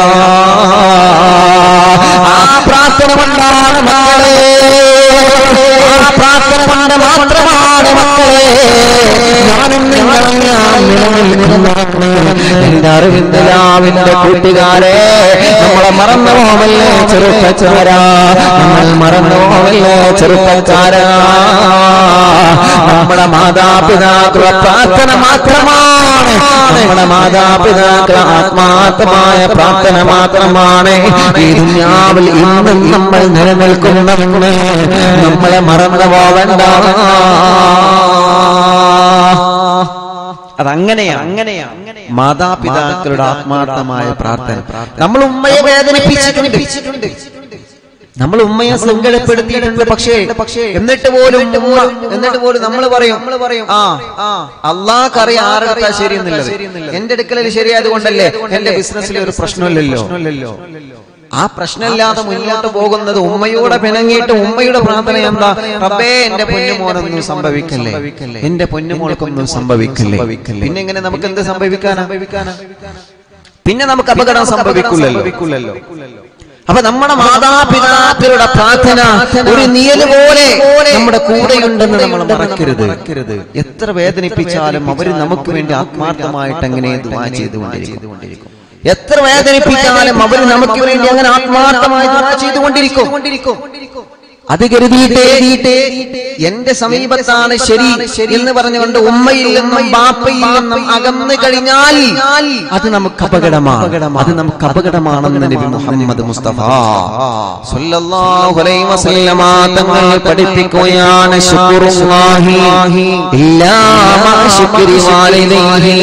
ആ പ്രാർത്ഥന കൊണ്ടാണ് മക്കളെ ആ പ്രാർത്ഥന കൊണ്ട് മാത്രമാണ് മക്കളെ ഞാനും നിങ്ങളും ഞാൻ നിലനിൽക്കുന്നതാണ് എന്റെ അറിവിന്റെ ലാവിന്റെ കൂട്ടുകാരെ നമ്മളെ മറന്നു പോവല്ലേ ചെറുപ്പക്കാരാ നമ്മൾ മറന്നു പോവല്ലേ ചെറുപ്പക്കാരാ നമ്മുടെ മാതാപിതാക്കളുടെ പ്രാർത്ഥന മാത്രമാണ് നമ്മുടെ മാതാപിതാക്കൾ ആത്മാർത്ഥമായ പ്രാർത്ഥന മാത്രമാണ് ഈ ദുന്യാവിൽ ഇന്നും നമ്മൾ നിലനിൽക്കുന്നതെന്ന് നമ്മളെ മറന്നു പോവണ്ട അതങ്ങനെയാണ് അങ്ങനെയാണ് മാതാപിതാക്കളുടെ ആത്മാർത്ഥമായ പ്രാർത്ഥന നമ്മൾ ഉമ്മയെ വേദനിപ്പിച്ചിട്ടുണ്ട് നമ്മൾ ഉമ്മയെ സങ്കടപ്പെടുത്തിയിട്ടുണ്ട് പക്ഷേ പക്ഷേ എന്നിട്ട് പോലും ഉമ്മ എന്നിട്ട് പോലും നമ്മൾ പറയും നമ്മൾ പറയും ആ ആ അള്ളാഹ്ക്കറിയാം ആരെടുത്താ ശരി എന്നുള്ളത് എന്റെ അടുക്കലിൽ ശരിയായത് കൊണ്ടല്ലേ എന്റെ ബിസിനസ്സിൽ ഒരു പ്രശ്നമില്ലല്ലോ ആ പ്രശ്നമില്ലാതെ മുന്നോട്ട് പോകുന്നത് ഉമ്മയോടെ പിണങ്ങിയിട്ട് ഉമ്മയുടെ പ്രാർത്ഥന എന്താ റബ്ബേ എന്റെ പൊന്നുമോനൊന്നും സംഭവിക്കല്ലേ എന്റെ പൊന്നുമോൾക്കൊന്നും സംഭവിക്കല്ലേ പിന്നെ എങ്ങനെ നമുക്ക് എന്ത് സംഭവിക്കാനാ പിന്നെ നമുക്ക് അപകടം സംഭവിക്കില്ലല്ലോ അപ്പൊ നമ്മുടെ മാതാപിതാക്കളുടെ പ്രാർത്ഥന ഒരു നിയല് പോലെ നമ്മുടെ കൂടെയുണ്ടെന്ന് നമ്മൾ മറക്കരുത് എത്ര വേദനിപ്പിച്ചാലും അവർ നമുക്ക് വേണ്ടി ആത്മാർത്ഥമായിട്ട് അങ്ങനെ ദുആ ചെയ്തുകൊണ്ടിരിക്കും എത്ര വേദനിപ്പിച്ചാലും അവർ നമുക്ക് വേണ്ടി അങ്ങനെ ആത്മാർത്ഥമായി ദുആ ചെയ്തുകൊണ്ടിരിക്കും അത് കരുതിയിട്ടേ എന്റെ സമീപത്താണ് ശരി എന്ന് പറഞ്ഞുകൊണ്ട് ഉമ്മയിൽ നിന്നും ബാപ്പയിൽ നിന്നും അകന്നു കഴിഞ്ഞാൽ അത് നമുക്ക് അപകടമാണ് അത് നമുക്ക് അപകടമാണെന്ന് നബി മുഹമ്മദ് മുസ്തഫ സല്ലല്ലാഹു അലൈഹി വസല്ലമ തങ്ങൾ പഠിപ്പിക്കുകയാണ് ശുക്റുല്ലാഹി ഇല്ലാ മാ ശുക്രി വാലിദൈഹി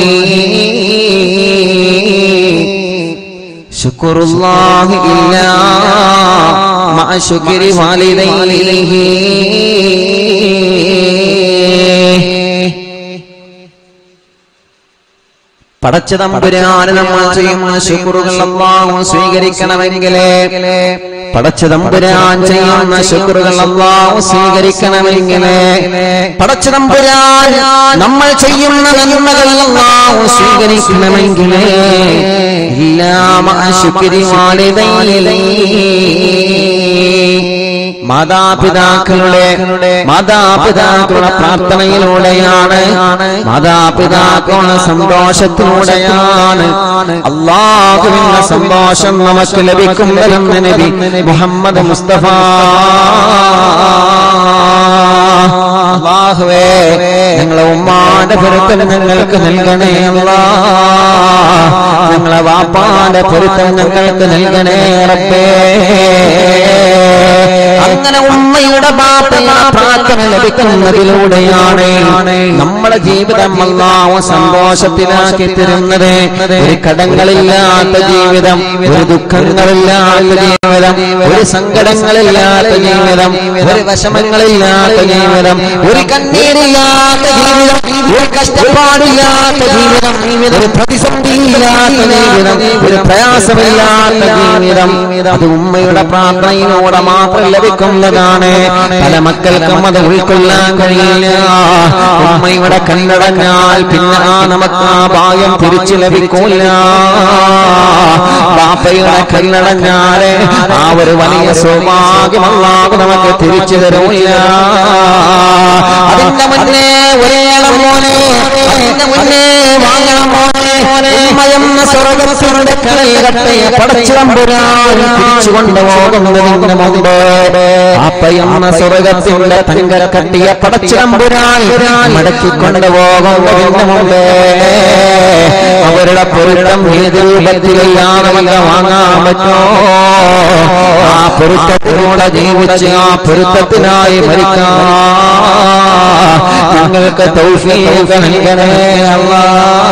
شكر الله إلا مع شكر والديه പടച്ച തമ്പുരാന് നമ്മൾ ചെയ്യുന്ന ശുക്രുകൾ അള്ളാഹു സ്വീകരിക്കണമെങ്കിലേ പടച്ച തമ്പുരാൻ ചെയ്യുന്ന ശുക്രുകൾ അള്ളാഹു സ്വീകരിക്കണമെങ്കിലേ പടച്ച തമ്പുരാൻ നമ്മൾ ചെയ്യുന്ന നന്മകൾ അള്ളാഹു സ്വീകരിക്കണമെങ്കിലേ ഇല്ലാമ ശുക്രി വാലിദൈ മാതാപിതാക്കളുടെ മാതാപിതാക്കളുടെ പ്രാർത്ഥനയിലൂടെയാണ് മാതാപിതാക്കളുടെ സന്തോഷത്തിലൂടെയാണ് അള്ളാഹുവിന്റെ സന്തോഷം നമുക്ക് ലഭിക്കുന്നതെന്ന് നബി മുഹമ്മദ് മുസ്തഫ അള്ളാഹുവേ ഞങ്ങളെ ഉമ്മാന്റെ പൊരുത്തം ഞങ്ങൾക്ക് നൽകണേ അല്ലാ ഞങ്ങളെ വാപ്പാന്റെ പൊരുത്തം ഞങ്ങൾക്ക് നൽകണേ റബ്ബേ അങ്ങനെ ഉമ്മയുടെ ബാപ്പയുടെ പ്രാർത്ഥന ലഭിക്കുന്നതിലൂടെയാണ് നമ്മുടെ ജീവിതം അല്ലാഹു സന്തോഷത്തിലാക്കി തരുന്നത് ഒരു കടങ്ങളില്ലാത്ത ജീവിതം ഒരു ദുഃഖങ്ങളില്ലാത്ത ജീവിതം ഒരു സങ്കടങ്ങളില്ലാത്ത ജീവിതം ഒരു വിഷമങ്ങളില്ലാത്ത ജീവിതം ഒരു കണ്ണീരില്ലാത്ത ജീവിതം ഒരു കഷ്ടപ്പാടില്ലാത്ത ജീവിതം ഒരു പ്രതിസന്ധിയില്ലാത്ത ജീവിതം ഒരു പ്രയാസമില്ലാത്ത ജീവിതം അത് ഉമ്മയുടെ പ്രാർത്ഥനയിലൂടെ മാത്രം ലഭിക്കുന്നതാണ് പല മക്കൾക്കും അത് ഉൾക്കൊള്ളാൻ കഴിയില്ല ഉമ്മയുടെ കണ്ണടഞ്ഞാൽ പിന്നെ ആ നമുക്ക് ആ ഭാഗ്യം തിരിച്ചു ലഭിക്കൂല ബാപ്പയുടെ കണ്ണടഞ്ഞാല് ആ ഒരു വലിയ സൗഭാഗ്യമല്ലാതെ നമുക്ക് തിരിച്ചു തരൂല്ല അതിന്റെ മുന്നേ ഒരേളം മോനെ അതിന്റെ മുന്നേ വാങ്ങണം മോനെ ഉമ്മയെന്ന സ്വർഗത്തിന്റെ കടൽകട്ടയെ പടച്ചിറമ്പുരാൻ തിരിച്ചു കൊണ്ടുപോകുന്നതിന് മുമ്പ് അപ്പയെന്ന സ്വർഗത്തിന്റെ തങ്കക്കട്ടിയെ പടച്ചിറമ്പുരാൻ മടക്കി കൊണ്ടുപോകുന്നതിന് മുമ്പ് അവരുടെ പൊരുത്തം ഏത് രൂപത്തിലെല്ലാം നമുക്ക് വാങ്ങാൻ പറ്റോ ആ പൊരുത്തത്തിലൂടെ ജീവിച്ച് ആ പൊരുത്തത്തിനായി മരിക്കാം ഞങ്ങൾക്ക് തൗഫീഖ് നൽകണേ അല്ലാ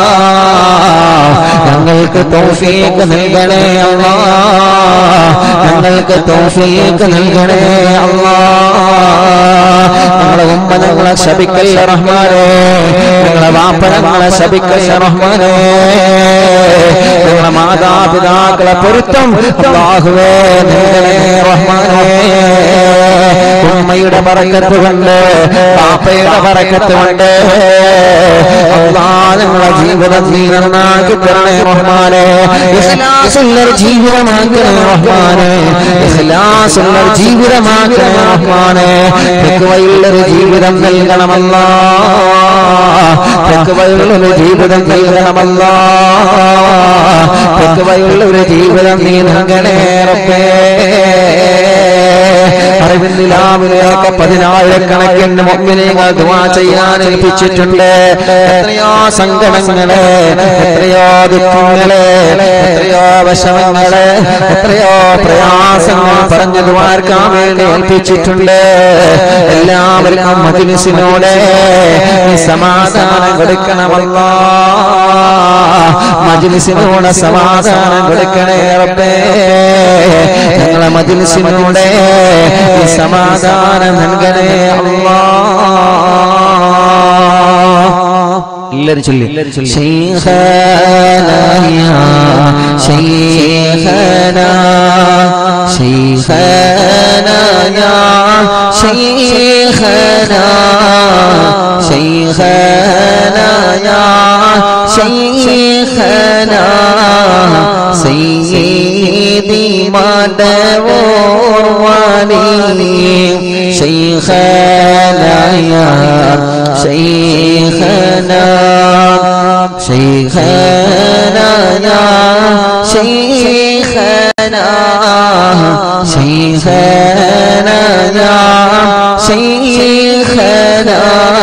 ഞങ്ങൾക്ക് തൗഫീഖ് നൽകണേ അല്ലാ ഞങ്ങൾക്ക് തൗഫീഖ് നൽകണേ അല്ലാ ഞങ്ങളെ ഉമ്മ ഞങ്ങളെ ശപിക്കല്ല റഹ്മാനേ ഞങ്ങളെ വാപ്പ ഞങ്ങളെ ശപിക്കല്ല റഹ്മാനേ ഞങ്ങളെ മാതാപിതാക്കളെ പൊരുത്തം അല്ലാഹുവേ നൽകണേ റഹ്മാനേ ഉമ്മയുടെ പറക്കത്ത് കൊണ്ട് പാപ്പയുടെ പറക്കത്ത് കൊണ്ട് അല്ലാ ഞങ്ങളെ ജീവിതം നീ നന്നാക്കി തരണേ റഹ്മാനെ ഇഖ്ലാസുള്ളൊരു ജീവിതമാക്കണേ റഹ്മാനെ ഇഖ്ലാസുള്ളൊരു ജീവിതമാക്കണേ റഹ്മാനെ തെക്കുവയുള്ളൊരു ജീവിതം നൽകണമല്ല തെക്കുവയുള്ളൊരു ജീവിതം നൽകണമല്ല തെക്കുവയുള്ളൊരു ജീവിതം നീ നൽകണേ റബ്ബേ അറിവിന്ദിലാവിലേക്ക് പതിനായിരക്കണക്കിന് മുഅ്മിനീങ്ങൾ ദുആ ചെയ്യാൻ ഏൽപ്പിച്ചിട്ടുണ്ട് എത്രയോ സങ്കടങ്ങള് എത്രയോ ദുഃഖങ്ങള് എത്രയോ വിഷമങ്ങള് എത്രയോ പ്രയാസങ്ങൾ പറഞ്ഞു ദുആർക്കാൻ വേണ്ടി ഏൽപ്പിച്ചിട്ടുണ്ട് എല്ലാവർക്കും മജ്ലിസിനോട് നീ സമാധാനം കൊടുക്കണമല്ല മജ്ലിസിനോട് സമാധാനം കൊടുക്കണേ റബ്ബേ ഞങ്ങളെ മജ്ലിസിനോട് നീ സമാധാനം നൽകണേ അല്ലാ എല്ലാരും ചൊല്ലി ശൈഖനാ യാ ശൈഖനാ ശൈഖനാ യാ ശൈഖനാ ശൈഖനാ യാ ശൈഖനാ സയ്യിദി മദവൂർ വാലി ശൈഖനാ യാ ശൈഖനാ شيخنا يا شيخنا شيخنا يا شيخنا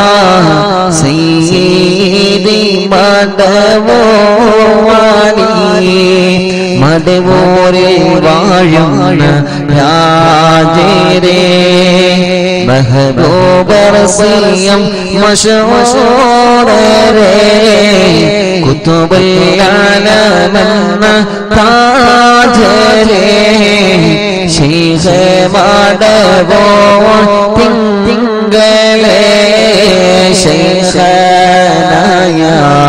سيدي മടവോവാലി മടവോരെ വാഴുന്ന രാജരേ ബഹബോബർസിയം മഷോറേ കുത്തുബല്ലാലമെന്ന താജരേ ശീഹ മടവോ തിങ്കളേ ശൈഖനായ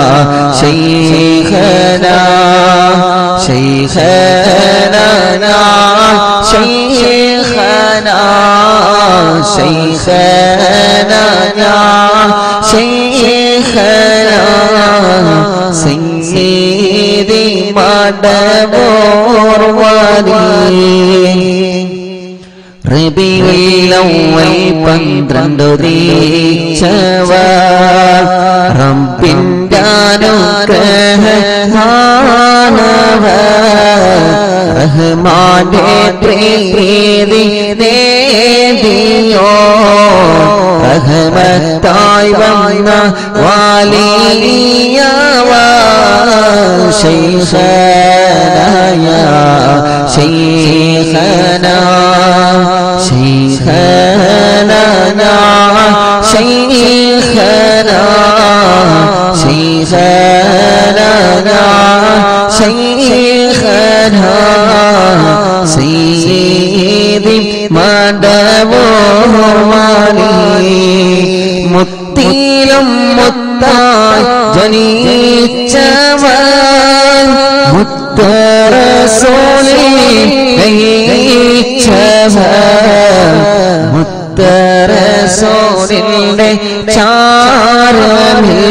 ശൈഖന ശൈഖന ശൈഖന ശൈഖന ശൈഖന സയ്യിദി മടവോർ റബിയുല്ലവൽ പന്ത്രണ്ടു ദീച്ചവ റബ്ബിൻ്റെ അനുഗ്രഹമാനവ റഹ്മാന്റെ പ്രീതി നേടിയോ റഹ്മത്തായി വന്ന വാലിയവ ശൈഖനായ ശൈഖനാ ശൈഖനാ ശൈഖനാ ശൈഖനാ ശൈഖനാ സയ്യിദി മടവോർമാലി മുത്തിലും മുത്തായി ജനിച്ചവൻ മുത്തറസോലി മുത്തറസോലിന്റെ ചാരമിൽ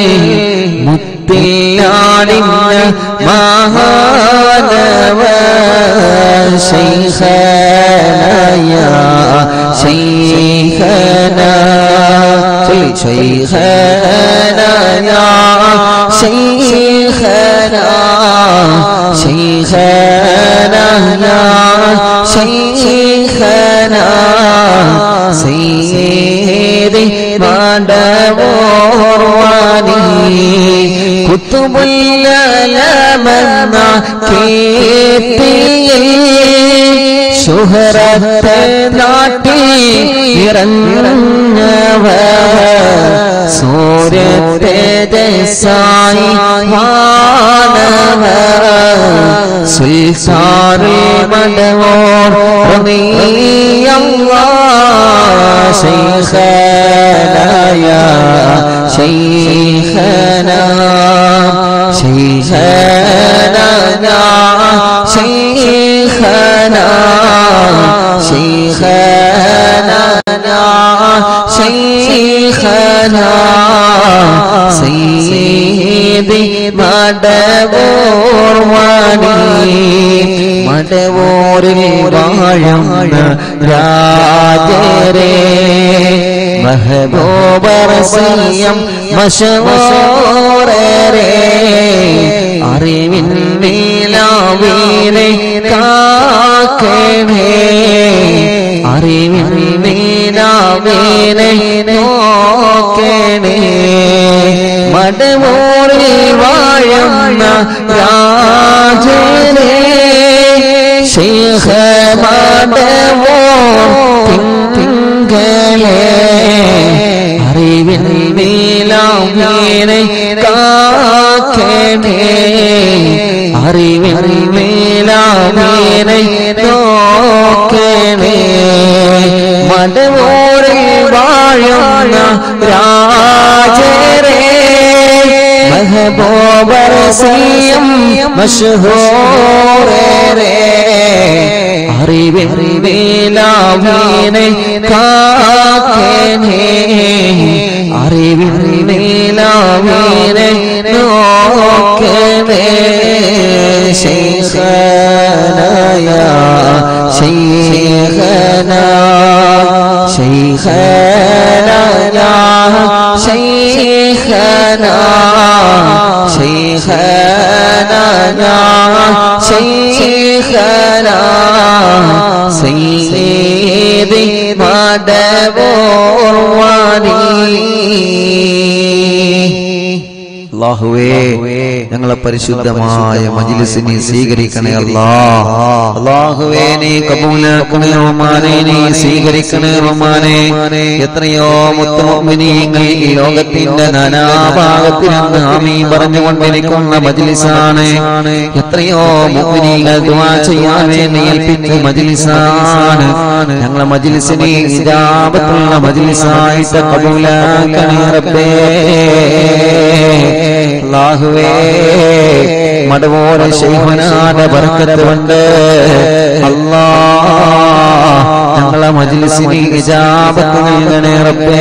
മുത്തിലാടിന്ന മഹാനവ ശൈഖനായ ശൈഖന ശൈഖനായ ശൈഖന ശൈഖനായ ശൈഖന സയ്യിദി മടവോർവാനി കുത്തുബുല്ലലമെന്ന കീർത്തിയിൽ സുഹറത്തെ നാട്ടിൽ ഇറങ്ങവ സൂര്യ തേജസായി വാനവ സുൽസാറി മടവോർ റളിയല്ലാ ശൈഖനായ ശൈഖനാ ശൈഖനാ ശൈഖനാ ശൈഖനാ ശൈഖനാ സയ്യിദി മടവോർ വാണി മടവോരിൽ വാഴുന്ന രാജരേ മഹബൂബറസിയം മശവോറേ അറിവിൻ നീലാവീനെ കാക്കണേ അറിവിനാവേനെ നോക്കണേ മടമോറിൽ വാഴുന്ന രാജനേ ശേഖ മടവോ തിങ്കളേ അറിവിൻ മേലാമേനെ കാക്കണേ അറിവിൻ മേലാമേനെ നോക്കണേ മടമോറിൽ വാഴുന്ന രാജരേ മഹബോബരസിയം മഷഹൂറേ അറിവിൻ മേലാമേനെ കാക്കണേ അറിവിൻ മേലാമേനെ നോക്കണേ ശൈഖനായ ശൈഖന ശൈഖന ശൈഖന ശൈഖന ശൈഖന സയ്യിദി മടവോർ അള്ളാഹുവേ ഞങ്ങളെ പരിശുദ്ധമായ മജിലിസിനെ സ്വീകരിക്കണേ അല്ലാ അള്ളാഹുവേ നീ കബൂലാക്കണേ റഹ്മാനെ നീ സ്വീകരിക്കണേ റഹ്മാനെ എത്രയോ മുത്തുമുഅ്മിനീങ്ങൾ ഈ ലോകത്തിന്റെ നാനാഭാഗത്തിൽ നിന്ന് ആമീൻ പറഞ്ഞുകൊണ്ടിരിക്കുന്ന മജിലിസാണ് എത്രയോ മുഅ്മിനീങ്ങൾ ദുആ ചെയ്യാൻ വേണ്ടി ഏൽപ്പിച്ച മജിലിസാണ് ഞങ്ങളെ മജിലിസിനെ ഇജാബത്തുള്ള മജിലിസായിട്ട് കബൂലാക്കണേ റബ്ബേ അല്ലാഹുവേ മടവോര ശൈഖനാന്റെ ബർക്കത്ത് കൊണ്ട് അല്ലാ ഞങ്ങളെ മജ്ലിസിന് ഇജാബത്ത് നൽകണേ റബ്ബേ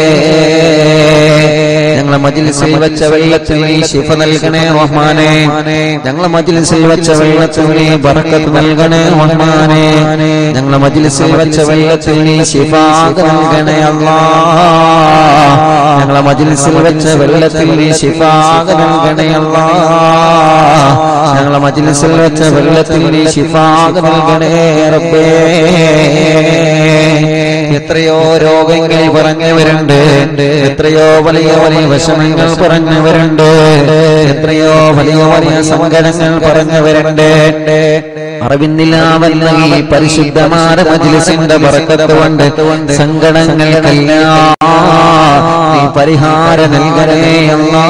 ഞങ്ങളെ മജ്ലിസിൽ വെച്ച വെള്ളത്തിൽ നീ ശിഫ നൽകണേ റഹ്മാനെ ഞങ്ങളെ മജ്ലിസിൽ വെച്ച വെള്ളത്തിൽ നീ ബർക്കത്ത് നൽകണേ റഹ്മാനെ ഞങ്ങളെ മജ്ലിസിൽ വെച്ച വെള്ളത്തിൽ നീ ശിഫാഖ് നൽകണേ അല്ലാ ഞങ്ങളെ മജ്ലിസിൽ വെച്ച വെള്ളത്തിൽ നീ ശിഫാഖ് നൽകണേ അല്ലാ ഞങ്ങളെ മജ്ലിസിൽ വെച്ച വെള്ളത്തിൽ നീ ശിഫാഖ് നൽകണേ റബ്ബേ എത്രയോ രോഗങ്ങൾ പറഞ്ഞവരുണ്ട് എത്രയോ വലിയ വലിയ വിഷമങ്ങൾ പറഞ്ഞവരുണ്ട് എത്രയോ വലിയ വലിയ സങ്കടങ്ങൾ പറഞ്ഞവരുണ്ട് അറിവിന്നില്ലാവല്ല ഈ പരിശുദ്ധമായ മജ്ലിസിന്റെ ബർക്കത്ത് കൊണ്ട് സങ്കടങ്ങൾക്കെല്ലാം നീ പരിഹാരം നൽകണേ അല്ലാ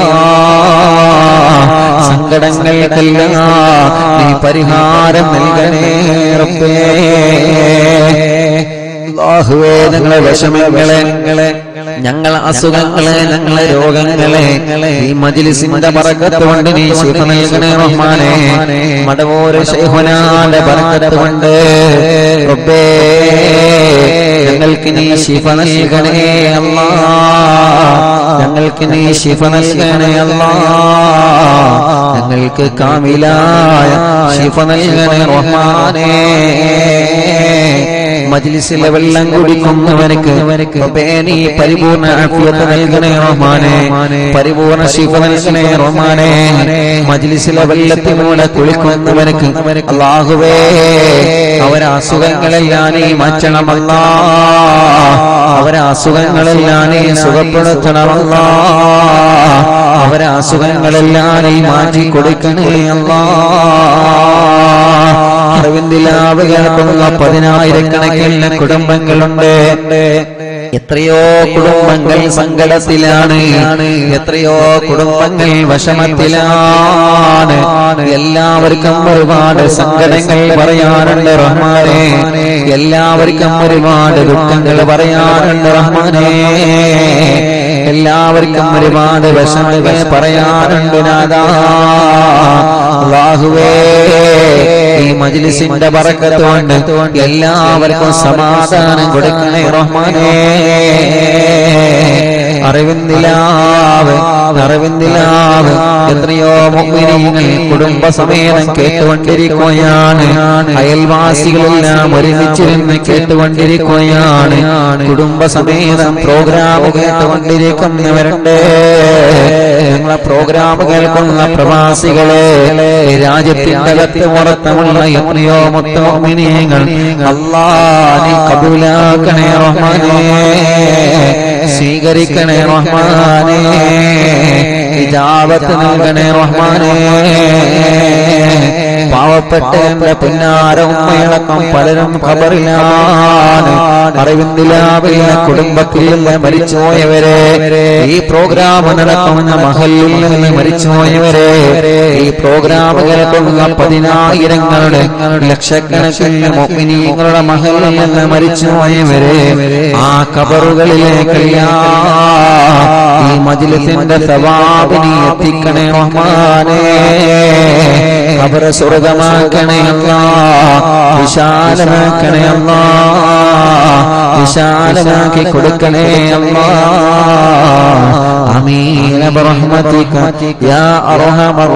സങ്കടങ്ങൾക്കെല്ലാം നീ പരിഹാരം നൽകണേ റബ്ബേ അല്ലാഹുവേ ഞങ്ങളെ വിഷമങ്ങളെ ഞങ്ങളെ അസുഖങ്ങളെ ഞങ്ങളെ രോഗങ്ങളെ ഈ മജിലിസിന്റെ ബറക്കത്ത് കൊണ്ട് നീ ശിഫ നൽകണേ റഹ്മാനെ മടവൂര് ശൈഹുനാന്റെ ബറക്കത്ത് കൊണ്ട് റബ്ബേ ഞങ്ങൾക്ക് നീ ശിഫ നൽകണേ അല്ലാ ഞങ്ങൾക്ക് നീ ശിഫ നൽകണേ അല്ലാ ഞങ്ങൾക്ക് കാമിലായ ശിഫ നൽകണേ റഹ്മാനേ മജ്ലിസിലെ വെള്ളം കുടിക്കുന്നവനക്ക് റബ്ബേ നീ പരിപൂർണ ആഫിയത്ത് നൽകണേ റഹ്മാനെ പരിപൂർണ ശിഫ നൽകണേ റഹ്മാനെ മജ്ലിസിലെ വെള്ളത്തിലൂടെ കുളിക്കുന്നവനക്ക് അല്ലാഹുവേ അവരെ അസുഖങ്ങളെല്ലാം നീ മാറ്റണമല്ലാ അവരെ അസുഖങ്ങളെല്ലാം നീ സുഖപ്പെടുത്തണമല്ലാ അവരെ അസുഖങ്ങളെല്ലാം നീ മാറ്റി കൊടുക്കണേ അല്ലാ അറിവിന്ദിലാവ് കേൾക്കുന്ന പതിനായിരക്കണക്കിന് കുടുംബങ്ങളുണ്ട് എത്രയോ കുടുംബങ്ങൾ സങ്കടത്തിലാണ് എത്രയോ കുടുംബങ്ങൾ വിഷമത്തിലാണ് എല്ലാവർക്കും ഒരുപാട് സങ്കടങ്ങൾ പറയാനുണ്ട് റഹ്മാനെ എല്ലാവർക്കും ഒരുപാട് ദുഃഖങ്ങൾ പറയാനുണ്ട് റഹ്മാനെ എല്ലാവർക്കും ഒരുപാട് വിഷമങ്ങൾ പറയാനുണ്ട് നാദാ അല്ലാഹുവേ ഈ മജ്ലിസിന്റെ ബറക്കത്ത് കൊണ്ട് എല്ലാവർക്കും സമാധാനം കൊടുക്കണേ റഹ്മാനേ അറിവിന്ദിലാവ് അറിവിന്ദിലാവ് എത്രയോ മുഗ്മിനീങ്ങൾ കുടുംബസമേതം കേട്ടുകൊണ്ടിരിക്കുകയാണ് അയൽവാസികളെല്ലാം ഒരുമിച്ചിരുന്ന് കേട്ടുകൊണ്ടിരിക്കുകയാണ് കുടുംബസമേതം പ്രോഗ്രാം കേട്ടുകൊണ്ടിരിക്കുന്നവരുണ്ട് ഞങ്ങളെ പ്രോഗ്രാം കേൾക്കുന്ന പ്രവാസികളെ രാജ്യത്തിന്റെ അകത്ത് പുറത്തുമുള്ള എത്രയോ മൊത്തമിനിയങ്ങൾ അല്ലാ നീ കബൂലാക്കണേ റഹ്മാനേ സ്വീകരിക്കണേ റഹ്മാനേ ഇജാബത്ത് നൽകണേ റഹ്മാനേ പാവപ്പെട്ട എന്റെ പുന്നാര ഉമ്മയടക്കം പലരും ഖബറിലാണ് അറിവിന്ദിലാവിലെ കുടുംബത്തിൽ നിന്ന് മരിച്ചുപോയവരെ ഈ പ്രോഗ്രാം നടക്കുന്ന മഹലിൽ നിന്ന് മരിച്ചുപോയവരെ ഈ പ്രോഗ്രാം കേൾക്കുന്ന പതിനായിരങ്ങളുടെ ലക്ഷക്കണക്കിന് മോഹിനീങ്ങളുടെ മഹലിൽ നിന്ന് മരിച്ചുപോയവരെ ആ കബറുകളിലേക്കെല്ലാം ഈ മജിലത്തിന്റെ സവാബിനി എത്തിക്കണേ റഹ്മാനേ ഖബർ സ്വർഗമാക്കണേ അല്ലാ വിശാലമാക്കണേ അല്ലാ വിശാലമാക്കി കൊടുക്കണേ അല്ലാ അമീന ബറഹ്മതിക യാ അർഹമർ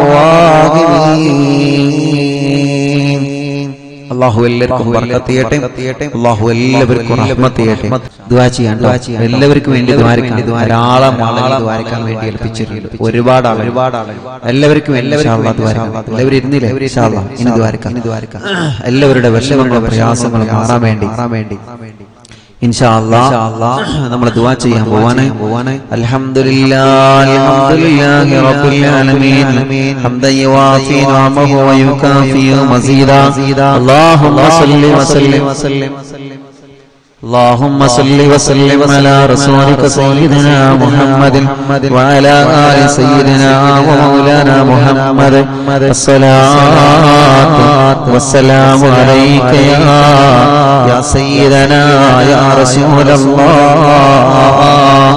റാഹിമീൻ അള്ളാഹു എല്ലാവർക്കും ബർക്കത്ത് ചെയ്യട്ടെ അള്ളാഹു എല്ലാവർക്കും റഹ്മത്ത് ചെയ്യട്ടെ ദുആ ചെയ്യാൻ ദുആ ചെയ്യാൻ എല്ലാവർക്കും വേണ്ടി ദ്വാരക്കാൻ ധാരാളം ആളുകൾ ദ്വാരക്കാൻ വേണ്ടി ഏൽപ്പിച്ചിട്ടുണ്ട് ഒരുപാട് ആളുകൾ ഒരുപാട് ആളുകൾ എല്ലാവർക്കും എല്ലാവരും എല്ലാവരും ഇരുന്നില്ലേ ഇൻഷാ അല്ലാഹ്. ഇനി ദ്വാരക്കാം ഇനി ദ്വാരക്കാം എല്ലാവരുടെ വിഷമങ്ങളും പ്രയാസങ്ങളും മാറാൻ വേണ്ടി മാറാൻ വേണ്ടി ഇൻഷാ അല്ലാഹ് നമ്മൾ ദുആ ചെയ്യാൻ പോവാണ് പോവാണ് അൽഹംദുലില്ലാഹി അൽഹംദുലില്ലാഹി റബ്ബിൽ ആലമീൻ ഹംദൻ യുവാഫി നിഅമഹു വയുകാഫി മസീദാ اللهم صل وسلم اللهم صل وسلم على رسولك سيدنا محمد وعلى آل سيدنا ومولانا محمد الصلاة والسلام عليك يا يا سيدنا يا رسول الله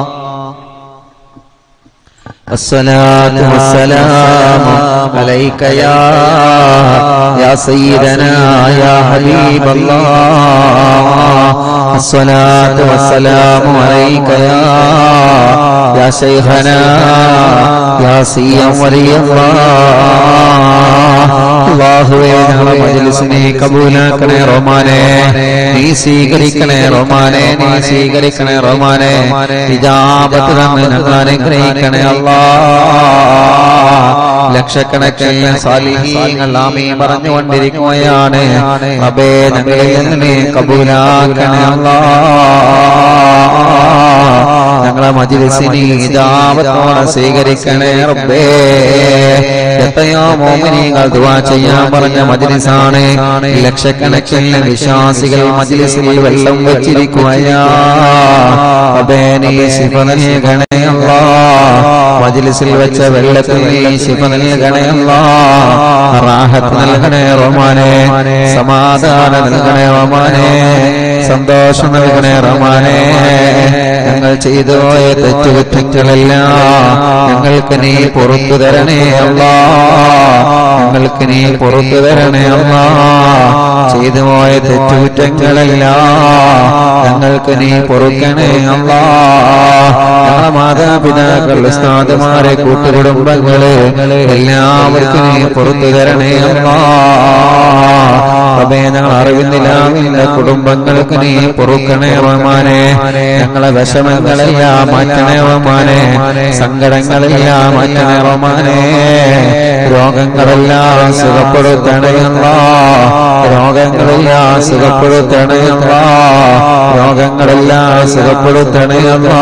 الصلاة والسلام عليك يا يا سيدنا يا حبيب الله الصلاة والسلام عليك يا يا شيخنا يا سيا ولي الله അള്ളാഹുവേ ഞങ്ങളെ മജ്ലിസിനെ കബൂലാക്കണേ റഹ്മാനെ നീ സ്വീകരിക്കണേ റഹ്മാനെ നീ സ്വീകരിക്കണേ റഹ്മാനെ ഇജാബത്ത് തന്ന് ഞങ്ങൾ അനുഗ്രഹിക്കണേ അല്ലാ ലക്ഷക്കണക്കിന് സാലിഹീങ്ങൾ ആമീ പറഞ്ഞുകൊണ്ടിരിക്കുകയാണ് റബ്ബേ ഞങ്ങളിൽ നിന്ന് നീ കബൂലാക്കണേ അല്ലാ ഞങ്ങളെ മജ്ലിസിനെ ഇജാബത്തോടെ സ്വീകരിക്കണേ റബ്ബേ എത്രയോ മോമിനികൾ ദുആ ചെയ്യാൻ പറഞ്ഞ മജ്ലിസാണ് ലക്ഷക്കണക്കിന് വിശ്വാസികൾ മജ്ലിസിൽ വെള്ളം വെച്ചിരിക്കുകയാ റബ്ബേ നീ ശിഫ നൽകണേ അല്ലാ മജ്ലിസിൽ വെച്ച വെള്ളത്തിൽ നീ ശിഫ നൽകണേ അല്ലാ റാഹത്ത് നൽകണേ റഹ്മാനെ സമാധാനം നൽകണേ റഹ്മാനെ സന്തോഷം നൽകണേ റഹ്മാനെ ഞങ്ങൾ ചെയ്തു പോയ തെറ്റുകുറ്റങ്ങളെല്ലാം ഞങ്ങൾക്ക് നീ പുറത്തു തരണേ അല്ലാ ഞങ്ങൾക്ക് നീ പുറത്തു തരണേ അല്ലാ ചെയ്തു പോയ തെറ്റുകുറ്റങ്ങളെല്ലാം ഞങ്ങൾക്ക് നീ പൊറുക്കണേ അല്ലാ ഞങ്ങളെ മാതാപിതാക്കൾ ഉസ്താദുമാരെ കൂട്ടുകുടുംബങ്ങള് എല്ലാവർക്കും നീ പുറത്തു തരണേ അല്ലാ റബ്ബേ ഞങ്ങൾ അറിവിന്നില്ല നിന്റെ കുടുംബങ്ങൾക്ക് നീ പൊറുക്കണേ റഹ്മാനെ ഞങ്ങളെ വിഷമങ്ങളെല്ലാം മാറ്റണേ റഹ്മാനെ സങ്കടങ്ങളെല്ലാം മാറ്റണേ റഹ്മാനെ രോഗങ്ങളെല്ലാം സുഖപ്പെടുത്തണേ അല്ലാ രോഗങ്ങളെല്ലാം സുഖപ്പെടുത്തണേ അല്ലാ രോഗങ്ങളെല്ലാം സുഖപ്പെടുത്തണേ അല്ലാ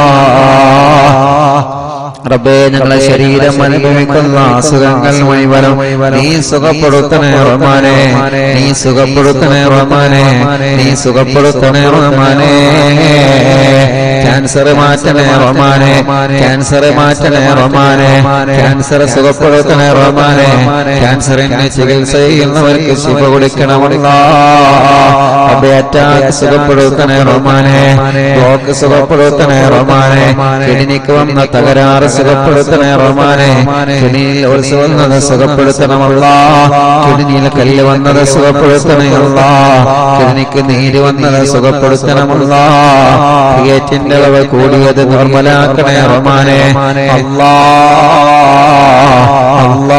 റബ്ബേ ഞങ്ങളെ ശരീരം അനുഭവിക്കുന്ന അസുഖങ്ങൾ മുഴുവനും നീ സുഖപ്പെടുത്തണേ റഹ്മാനെ നീ സുഖപ്പെടുത്തണേ റഹ്മാനെ നീ സുഖപ്പെടുത്തണേ റഹ്മാനെ ക്യാൻസർ മാറ്റണേ റഹ്മാനെ ക്യാൻസർ മാറ്റണേ റഹ്മാനെ ക്യാൻസർ സുഖപ്പെടുത്തണേ റഹ്മാനെ ക്യാൻസറിന് ചികിത്സ ചെയ്യുന്നവർക്ക് ശിവ കൊടുക്കണമല്ല റബ്ബേ അറ്റാക്ക് സുഖപ്പെടുത്തണേ റഹ്മാനെ ബ്ലോക്ക് സുഖപ്പെടുത്തണേ റഹ്മാനെ കിഡ്നിക്ക് വന്ന തകരാറ് സുഖപ്പെടുത്തണേ റഹ്മാനെ കിഡ്നിയിൽ ഒളിച്ചു വന്നത് സുഖപ്പെടുത്തണമല്ല കിഡ്നിയിൽ കല്ല് വന്നത് സുഖപ്പെടുത്തണേ അല്ല കിഡ്നിക്ക് നീര് വന്നത് സുഖപ്പെടുത്തണമല്ല ക്രിയേറ്റിന്റെ അളവ് കൂടിയത് നോർമലാക്കണേ റഹ്മാനെ അല്ലാ അല്ലാ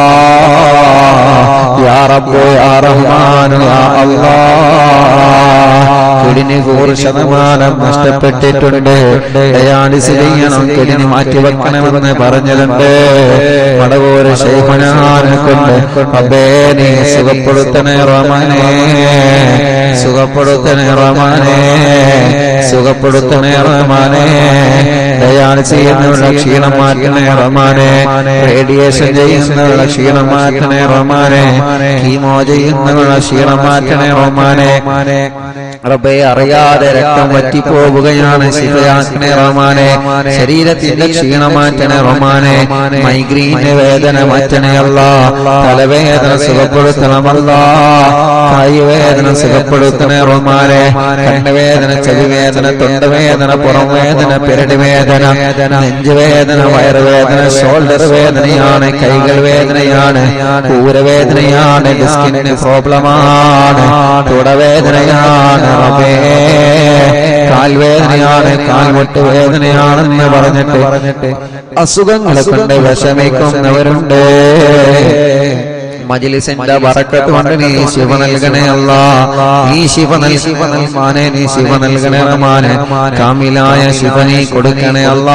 യാ റബ്ബു യാ റഹ്മാനു യാ അല്ലാ കിടിന് നൂറ് ശതമാനം നഷ്ടപ്പെട്ടിട്ടുണ്ട് ഡയാലിസ് ചെയ്യണം കിടിന് മാറ്റി വെക്കണമെന്ന് പറഞ്ഞിട്ടുണ്ട് മടവൂര് ശൈഖനാനെ കൊണ്ട് അബേ നീ സുഖപ്പെടുത്തണേ റഹ്മാനേ സുഖപ്പെടുത്തണേ റഹ്മാനേ സുഖപ്പെടുത്തണേ റഹ്മാനേ ഡയാലിസ് ചെയ്യുന്നവരുടെ ക്ഷീണം മാറ്റണേ റഹ്മാനെ റേഡിയേഷൻ ചെയ്യുന്നവരുടെ ക്ഷീണം മാറ്റണേ റഹ്മാനെ കീമോ ചെയ്യുന്നവരുടെ ക്ഷീണം മാറ്റണേ റഹ്മാനെ റബ്ബെ അറിയാതെ രക്തം വറ്റിപ്പോവുകയാണ് ശിവയാക്കണേ റഹ്മാനെ ശരീരത്തിന്റെ ക്ഷീണം മാറ്റണേ റഹ്മാനെ മൈഗ്രീന് വേദന മാറ്റണേ അല്ല തലവേദന സുഖപ്പെടുത്തണമല്ല കൈവേദന സുഖപ്പെടുത്തണേ റഹ്മാനെ കണ്ണുവേദന ചെവിവേദന തൊണ്ടവേദന പുറം വേദന പെരടി വേദന നെഞ്ചുവേദന വയറുവേദന ഷോൾഡർ വേദനയാണ് കൈകൾ വേദനയാണ് കൂരവേദനയാണ് ഡിസ്കിന് പ്രോബ്ലമാണ് തുടവേദനയാണ് റബ്ബേ കാൽവേദനയാണ് കാൽമുട്ട് വേദനയാണെന്ന് പറഞ്ഞിട്ട് പറഞ്ഞിട്ട് അസുഖങ്ങളെ കൊണ്ട് വിഷമിക്കുന്നവരുണ്ട് മജിലിസിന്റെ ബറക്കത്ത് കൊണ്ട് നീ ശിവ നൽകണേ അല്ല നീ ശിവ നൽ ശിവ നൽമാനെ നീ ശിവ നൽകണേ റഹ്മാനെ കാമിലായ ശിവ നീ കൊടുക്കണേ അല്ല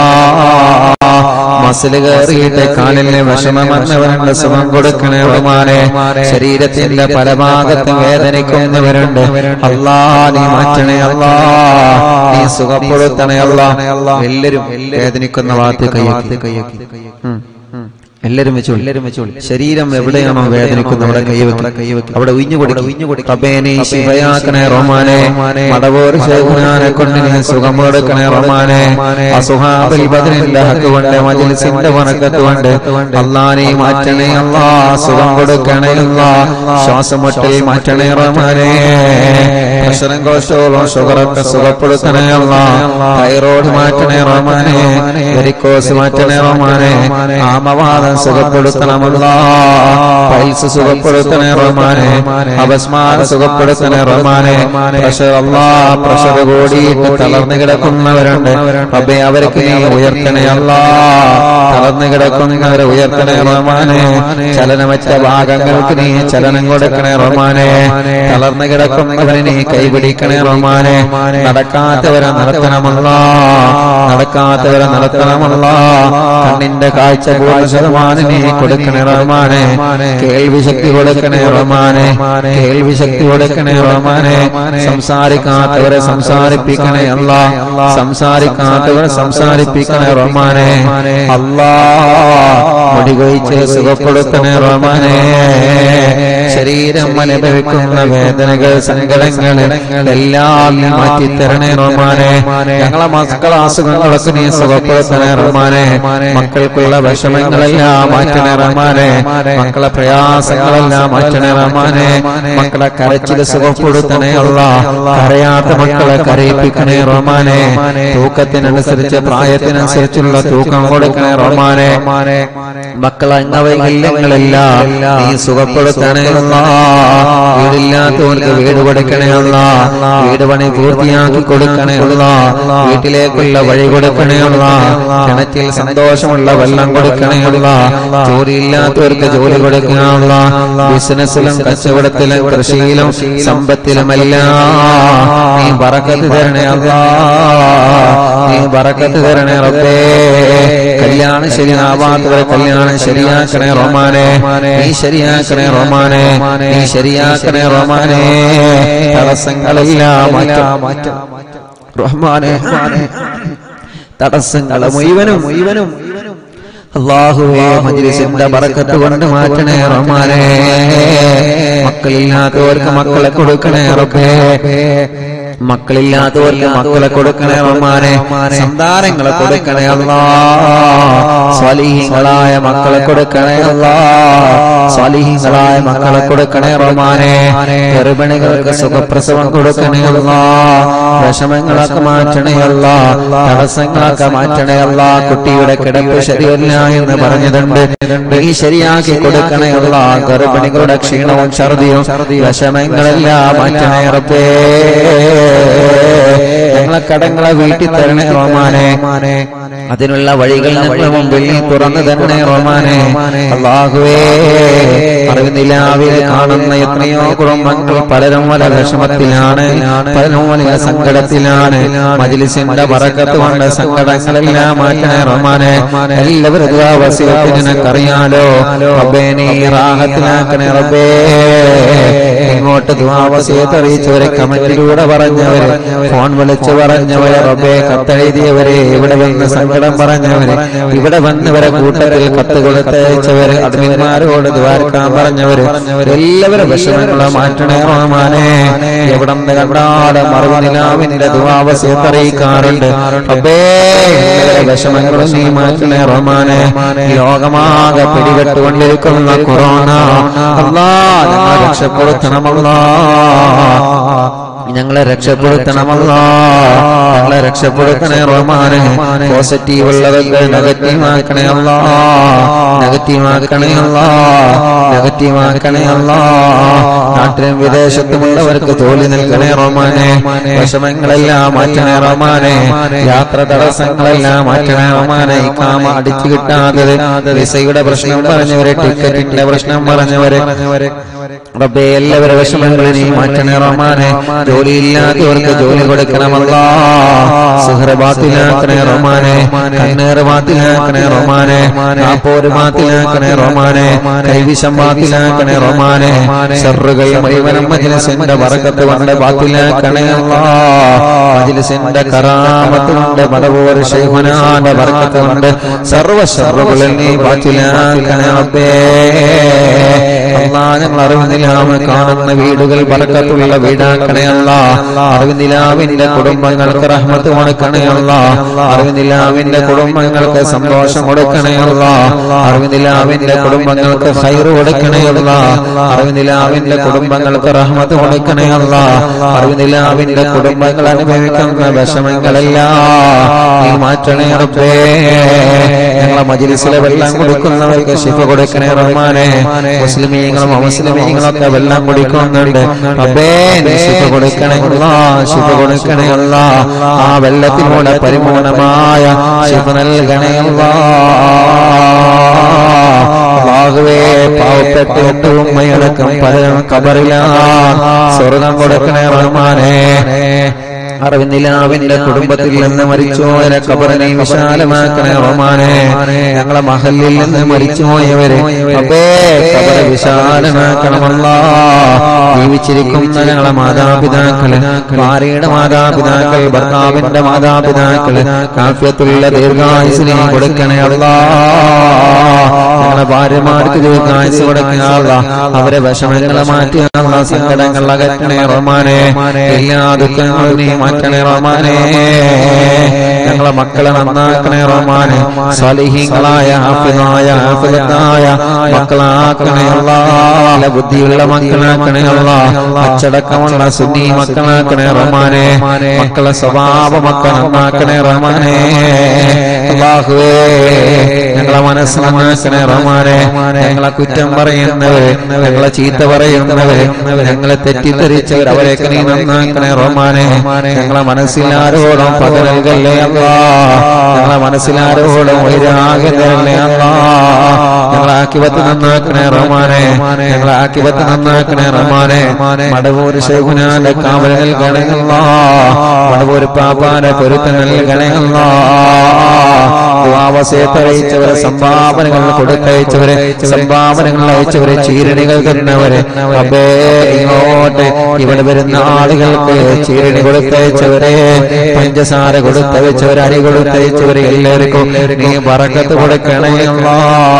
മസിൽ കയറിയിട്ട് കാലിലെ വിഷമം വന്നവരുണ്ട് സുഖം കൊടുക്കണേ റഹ്മാനെ ശരീരത്തിന്റെ പല ഭാഗത്തും വേദനിക്കുന്നവരുണ്ട് അല്ലാ നീ മാറ്റണേ അല്ലാ നീ സുഖപ്പെടുത്തണേ അല്ല എല്ലാവരും വേദനിക്കുന്ന വാർത്ത കയ്യാക്കി കയ്യാക്കി ഉം എല്ലാരും വെച്ചോളി എല്ലാരും വെച്ചോളി ശരീരം എവിടെയാണോ വേദനിക്കുന്നത് അവിടെ കൈവെക്കും കൈവെക്കും അവിടെ ഉയിഞ്ഞു കൊടുക്കും ഉയിഞ്ഞു കൊടുക്കും കബേനെ ശിവയാക്കണേ റോമാനെ മടവോർ ശേഖുനാനെ കൊണ്ട് നീ സുഖം കൊടുക്കണേ റോമാനെ അസുഹാബിൽ ബദലിന്റെ ഹക്ക് കൊണ്ട് മജിലിസിന്റെ വണക്കത്ത് കൊണ്ട് അല്ലാ നീ മാറ്റണേ അല്ലാ സുഖം കൊടുക്കണേ അല്ലാ ശ്വാസമുട്ടൽ മാറ്റണേ റോമാനെ പ്രഷറും കൊളസ്ട്രോളും ഷുഗറൊക്കെ സുഖപ്പെടുത്തണേ അല്ലാ തൈറോയ്ഡ് മാറ്റണേ റോമാനെ വെരിക്കോസ് മാറ്റണേ റോമാനെ ആമവാദം സുഖപ്പെടുത്തണമല്ല പൈൽസ് സുഖപ്പെടുത്തണേ റഹ്മാനെ അപസ്മാരം സുഖപ്പെടുത്തണേ റഹ്മാനെ പ്രഷർ അല്ലാ പ്രഷർ കൂടിയിട്ട് തളർന്നു കിടക്കുന്നവരുണ്ട് അബേ അവർക്ക് നീ ഉയർത്തണേ അല്ലാ തളർന്നു കിടക്കുന്നവരെ ഉയർത്തണേ റഹ്മാനെ ചലനമറ്റ ഭാഗങ്ങൾക്ക് നീ ചലനം കൊടുക്കണേ റഹ്മാനെ തളർന്നു കിടക്കുന്നവരെ നീ കൈപിടിക്കണേ റഹ്മാനെ നടക്കാത്തവരെ നടത്തണമല്ല നടക്കാത്തവരെ നടത്തണമല്ല കണ്ണിന്റെ കാഴ്ച പൂർണ്ണ ശതമാനം നീ കൊടുക്കണേ റഹ്മാനെ കേൾവി ശക്തി കൊടുക്കണേ റഹ്മാനെ കേൾവി ശക്തി കൊടുക്കണേ റഹ്മാനെ സംസാരിക്കാത്തവരെ സംസാരിപ്പിക്കണേ അല്ല സംസാരിക്കാത്തവരെ സംസാരിപ്പിക്കണേ റഹ്മാനെ അല്ലാ മുടി കൊഴിച്ച് സുഖപ്പെടുത്തണേ റഹ്മാനെ ശരീരം അനുഭവിക്കുന്ന വേദനകൾ സങ്കടങ്ങൾ എല്ലാം നീ മാറ്റിത്തരണേ റഹ്മാനെ ഞങ്ങളെ മക്കളെ അസുഖങ്ങളൊക്കെ നീ സുഖപ്പെടുത്തണേ റഹ്മാനെ മക്കൾക്കുള്ള വിഷമങ്ങളെല്ലാം മാറ്റണേ റഹ്മാനെ മക്കളെ പ്രയാസങ്ങളെല്ലാം മാറ്റണേ റഹ്മാനെ മക്കളെ കരച്ചിൽ സുഖപ്പെടുത്തണേ അല്ല കരയാത്ത മക്കളെ കരയിപ്പിക്കണേ റഹ്മാനെ തൂക്കത്തിനനുസരിച്ച് പ്രായത്തിനനുസരിച്ചുള്ള തൂക്കം കൊടുക്കണേ റഹ്മാനെ മക്കളെ അംഗവൈകല്യങ്ങളെല്ലാം നീ സുഖപ്പെടുത്തണേ അല്ല വീടില്ലാത്തവർക്ക് വീട് കൊടുക്കണേ അല്ല വീട് പണി പൂർത്തിയാക്കി കൊടുക്കണേ അല്ല വീട്ടിലേക്കുള്ള വഴി കൊടുക്കണേ അല്ല കിണറ്റിൽ സന്തോഷമുള്ള വെള്ളം കൊടുക്കണേ അല്ല ജോലിയില്ലാത്തവർക്ക് ജോലി കൊടുക്കണമല്ല ബിസിനസ്സിലും കച്ചവടത്തിലും കൃഷിയിലും സമ്പത്തിലുമെല്ലാം നീ ബറക്കത്ത് തരണേ അല്ല നീ ബറക്കത്ത് തരണേ റബ്ബേ കല്യാണം ശരിയാവാത്തവരെ കല്യാണം ശരിയാക്കണേ റോമാനെ നീ ശരിയാക്കണേ റോമാനെ നീ ശരിയാക്കണേ റോമാനെ തടസ്സങ്ങളെല്ലാം മാറ്റാം റഹ്മാനെ തടസ്സങ്ങളെ മുഴുവനും മുഴുവനും അള്ളാഹുവേ മജ്ലിസിന്റെ ബറക്കത്ത് കൊണ്ട് മാറ്റണേ റഹ്മാനെ മക്കളില്ലാത്തവർക്ക് മക്കളെ കൊടുക്കണേ റബ്ബേ മക്കളില്ലാത്തവർക്ക് മക്കളെ കൊടുക്കണേ റഹ്മാനെ സന്താനങ്ങളെ കൊടുക്കണേ അല്ലാ സ്വലീഹങ്ങളായ മക്കളെ കൊടുക്കണേ അല്ലാ സ്വലീഹങ്ങളായ മക്കളെ കൊടുക്കണേ റഹ്മാനെ ഗർഭിണികൾക്ക് സുഖപ്രസവം കൊടുക്കണേ അല്ലാ വിഷമങ്ങളൊക്കെ മാറ്റണേ അല്ലാ തടസ്സങ്ങളൊക്കെ മാറ്റണേ അല്ലാ കുട്ടിയുടെ കിടപ്പ് ശരിയല്ല എന്ന് പറഞ്ഞതുണ്ട് നീ ശരിയാക്കി കൊടുക്കണേ അല്ലാ ഗർഭിണികളുടെ ക്ഷീണവും ഛർദിയും വിഷമങ്ങളെല്ലാം മാറ്റണേ റബ്ബേ ഞങ്ങളെ കടങ്ങളെ വീട്ടിൽ തരണേ റഹ്മാനെ അതിനുള്ള വഴികൾ ഞങ്ങളുടെ മുമ്പിൽ നീ തുറന്നു തന്നെ റഹ്മാനെ അള്ളാഹുവേ അറിവിനിലാവിൽ കാണുന്ന എത്രയോ കുടുംബങ്ങൾ പലരും പല വിഷമത്തിലാണ് പലരും വലിയ സങ്കടത്തിലാണ് മജിലിസിന്റെ പറക്കത്ത് കൊണ്ട് സങ്കടങ്ങളെല്ലാം മാറ്റണേ റഹ്മാനെ എല്ലാവരും വസീയത്തിന് നിനക്കറിയാലോ റബ്ബേ നീ റാഹത്തിലാക്കണേ റബ്ബേ ഇങ്ങോട്ട് ദുവാവസീയത്ത് അറിയിച്ചവരെ കമന്റിലൂടെ പറഞ്ഞവര് ഫോൺ വിളിച്ച് പറഞ്ഞവരെ റബ്ബേ കത്തെഴുതിയവരെ ഇവിടെ വന്ന് സങ്കടം പറഞ്ഞവര് ഇവിടെ വന്നവരെ കൂട്ടത്തിൽ കത്ത് കൊടുത്തയച്ചവര് അഡ്മിന്മാരോട് ദ്വാരക്കാൻ പറഞ്ഞവര് എല്ലാവരും വിഷമങ്ങളെ മാറ്റണേ റഹ്മാനെ എവിടെ നിന്ന് കണ്ടാട് മറുപടിലാവിന്റെ ദുവാവസീയത്ത് അറിയിക്കാറുണ്ട് റബ്ബേ എല്ലാവരുടെ വിഷമങ്ങളും നീ മാറ്റണേ റഹ്മാനെ ഈ ലോകമാകെ പിടിപെട്ടുകൊണ്ടിരിക്കുന്ന കൊറോണ അല്ലാ ഞങ്ങളെ രക്ഷപ്പെടുത്തണമല്ലാ ഞങ്ങളെ രക്ഷപ്പെടുത്തണമല്ലാ ഞങ്ങളെ രക്ഷപ്പെടുത്തണേ റഹ്മാനെ പോസിറ്റീവ് ഉള്ളവർക്ക് നെഗറ്റീവ് ആക്കണേ അല്ലാ നെഗറ്റീവ് ആക്കണേ അല്ലാ നെഗറ്റീവ് ആക്കണേ അല്ലാ നാട്ടിലും വിദേശത്തുമുള്ളവർക്ക് ജോലി നൽകണേ റഹ്മാനെ വിഷമങ്ങളെല്ലാം മാറ്റണേ റഹ്മാനെ യാത്ര തടസ്സങ്ങളെല്ലാം മാറ്റണേ റഹ്മാനെ ഈ കാമ അടിച്ചു കിട്ടാത്തത് വിസയുടെ പ്രശ്നം പറഞ്ഞവരെ ടിക്കറ്റിന്റെ പ്രശ്നം പറഞ്ഞവരെ റബ്ബേ എല്ലാവരുടെ വിഷമങ്ങളും നീ മാറ്റണേ റഹ്മാനെ ജോലിയില്ലാത്തവർക്ക് ജോലി കൊടുക്കണമല്ല സുഹറ ബാത്തിലാക്കണേ റഹ്മാനെ കണ്ണേറ് ബാത്തിലാക്കണേ റഹ്മാനെ നാപ്പോര് ബാത്തിലാക്കണേ റഹ്മാനെ കൈവിഷം ബാത്തിലാക്കണേ റഹ്മാനെ ഷറുകൾ മുഴുവനും മജ്ലിസിന്റെ വറക്കത്ത് കൊണ്ട് ബാത്തിലാക്കണേ അല്ലാ മജ്ലിസിന്റെ കറാമത്ത് കൊണ്ട് മടവൂർ ശൈഖുനാന്റെ വറക്കത്ത് കൊണ്ട് സർവ്വ ഷറുകളിൽ നീ ബാത്തിലാക്കണേ റബ്ബേ അല്ലാ ഞങ്ങൾ അറിവുന്നിലാമ കാണുന്ന വീടുകൾ ബർക്കത്തുള്ള വീടാക്കണയല്ല അറിവുന്നിലാവിന്റെ കുടുംബങ്ങൾക്ക് റഹ്മത്ത് കൊടുക്കണയല്ല അറിവുന്നിലാവിന്റെ കുടുംബങ്ങൾക്ക് സന്തോഷം കൊടുക്കണയല്ല അറിവുന്നിലാവിന്റെ കുടുംബങ്ങൾക്ക് ഹൈറ് കൊടുക്കണയല്ല അറിവുന്നിലാവിന്റെ കുടുംബങ്ങൾക്ക് റഹ്മത്ത് കൊടുക്കണയല്ല അറിവുന്നിലാവിന്റെ കുടുംബങ്ങൾ അനുഭവിക്കുന്ന വിഷമങ്ങളെല്ലാം നീ മാറ്റണേ റബ്ബേ ഞങ്ങളെ മജിലിസിലെ വെള്ളം കൊടുക്കുന്നവർക്ക് ശിഫ കൊടുക്കണേ റഹ്മാനെ മുസ്ലിമീങ്ങളും അമുസ്ലിമീങ്ങളും ഒക്കെ വെള്ളം കുടിക്കുന്നുണ്ട് റബ്ബേ നീ ശിഫ കൊടുക്കണേ അല്ലാ ശിഫ കൊടുക്കണേ അല്ലാ ആ വെള്ളത്തിലൂടെ പരിപൂർണമായ ശിഫ നൽകണേ അല്ലാ അല്ലാഹുവേ പാവപ്പെട്ട എന്റെ ഉമ്മയടക്കം പലരും കബറിലാണ് സ്വർഗം കൊടുക്കണേ റഹ്മാനെ അറിവിന്നിലാവിന്റെ കുടുംബത്തിൽ നിന്ന് മരിച്ചുപോയവരെ കബറിനെ വിശാലമാക്കണേ റഹ്മാനെ ഞങ്ങളെ മഹലിൽ നിന്ന് മരിച്ചുപോയവരെ അപ്പേ കബറ് വിശാലമാക്കണമല്ല ജീവിച്ചിരിക്കുന്ന ഞങ്ങളെ മാതാപിതാക്കള് ഭാര്യയുടെ മാതാപിതാക്കൾ ഭർത്താവിന്റെ മാതാപിതാക്കള് കാഫ്യത്തുള്ള ദീർഘായുസിനെ കൊടുക്കണേ അല്ലാ ഞങ്ങളെ ഭാര്യമാർക്ക് ദീർഘായുസ് കൊടുക്കണേ അല്ലാ അവരെ വിഷമങ്ങളെ മാറ്റി അല്ലാ സങ്കടങ്ങൾ അകറ്റണേ റഹ്മാനെ എല്ലാ ദുഃഖങ്ങളും നീ മാറ്റണേ റഹ്മാനെ ഞങ്ങളെ മക്കളെ നന്നാക്കണേ റഹ്മാനെ സ്വാലിഹീങ്ങളായ ഹാഫിദായ ഹാഫിദത്തായ മക്കളാക്കണേ അല്ലാ നല്ല ബുദ്ധിയുള്ള മക്കളാക്കണേ അല്ലാ അച്ചടക്കമുള്ള സുന്നി മക്കളാക്കണേ റഹ്മാനെ മക്കളെ സ്വഭാവ മക്കൾ നന്നാക്കണേ റഹ്മാനെ അല്ലാഹുവേ ഞങ്ങളെ മനസ്സ് നന്നാക്കണേ റഹ്മാനെ ഞങ്ങളെ കുറ്റം പറയുന്നവര് ഞങ്ങളെ ചീത്ത പറയുന്നവര് ഞങ്ങളെ തെറ്റിദ്ധരിച്ചവർ അവരെയൊക്കെ നീ നന്നാക്കണേ റഹ്മാനെ ഞങ്ങളെ മനസ്സിലാരോടും പകരൽകല്ലേ അല്ലാ ഞങ്ങളെ മനസ്സിലാരോടും വൈരാഗ്യതരല്ലേ അല്ലാ ഞങ്ങളെ ആക്കിവത്ത് നന്നാക്കണേ റഹ്മാനെ ഞങ്ങളെ ആക്കിവത്ത് നന്നാക്കണേ റഹ്മാനെ മടവൂർ ശേഖുനാന്റെ കാവൽ നൽകണേ അല്ലാ മടവൂർ പാപ്പാന്റെ പൊരുത്തം നൽകണേ അല്ലാ ദുആവസയത്തയച്ചവരെ സംഭാവനകൾ കൊടുത്തയച്ചവരെ സംഭാവനകൾ അയച്ചവരെ ചീരണികൾ തന്നവരെ റബ്ബേ ഇങ്ങോട്ട് ഇവിടെ വരുന്ന ആളുകൾക്ക് ചീരണി കൊടുത്തയച്ചവരെ പഞ്ചസാര കൊടുത്തയച്ചവരെ അരി കൊടുത്തയച്ചവരെ എല്ലാവർക്കും നീ പറക്കത്ത് കൊടുക്കണേ അല്ലാ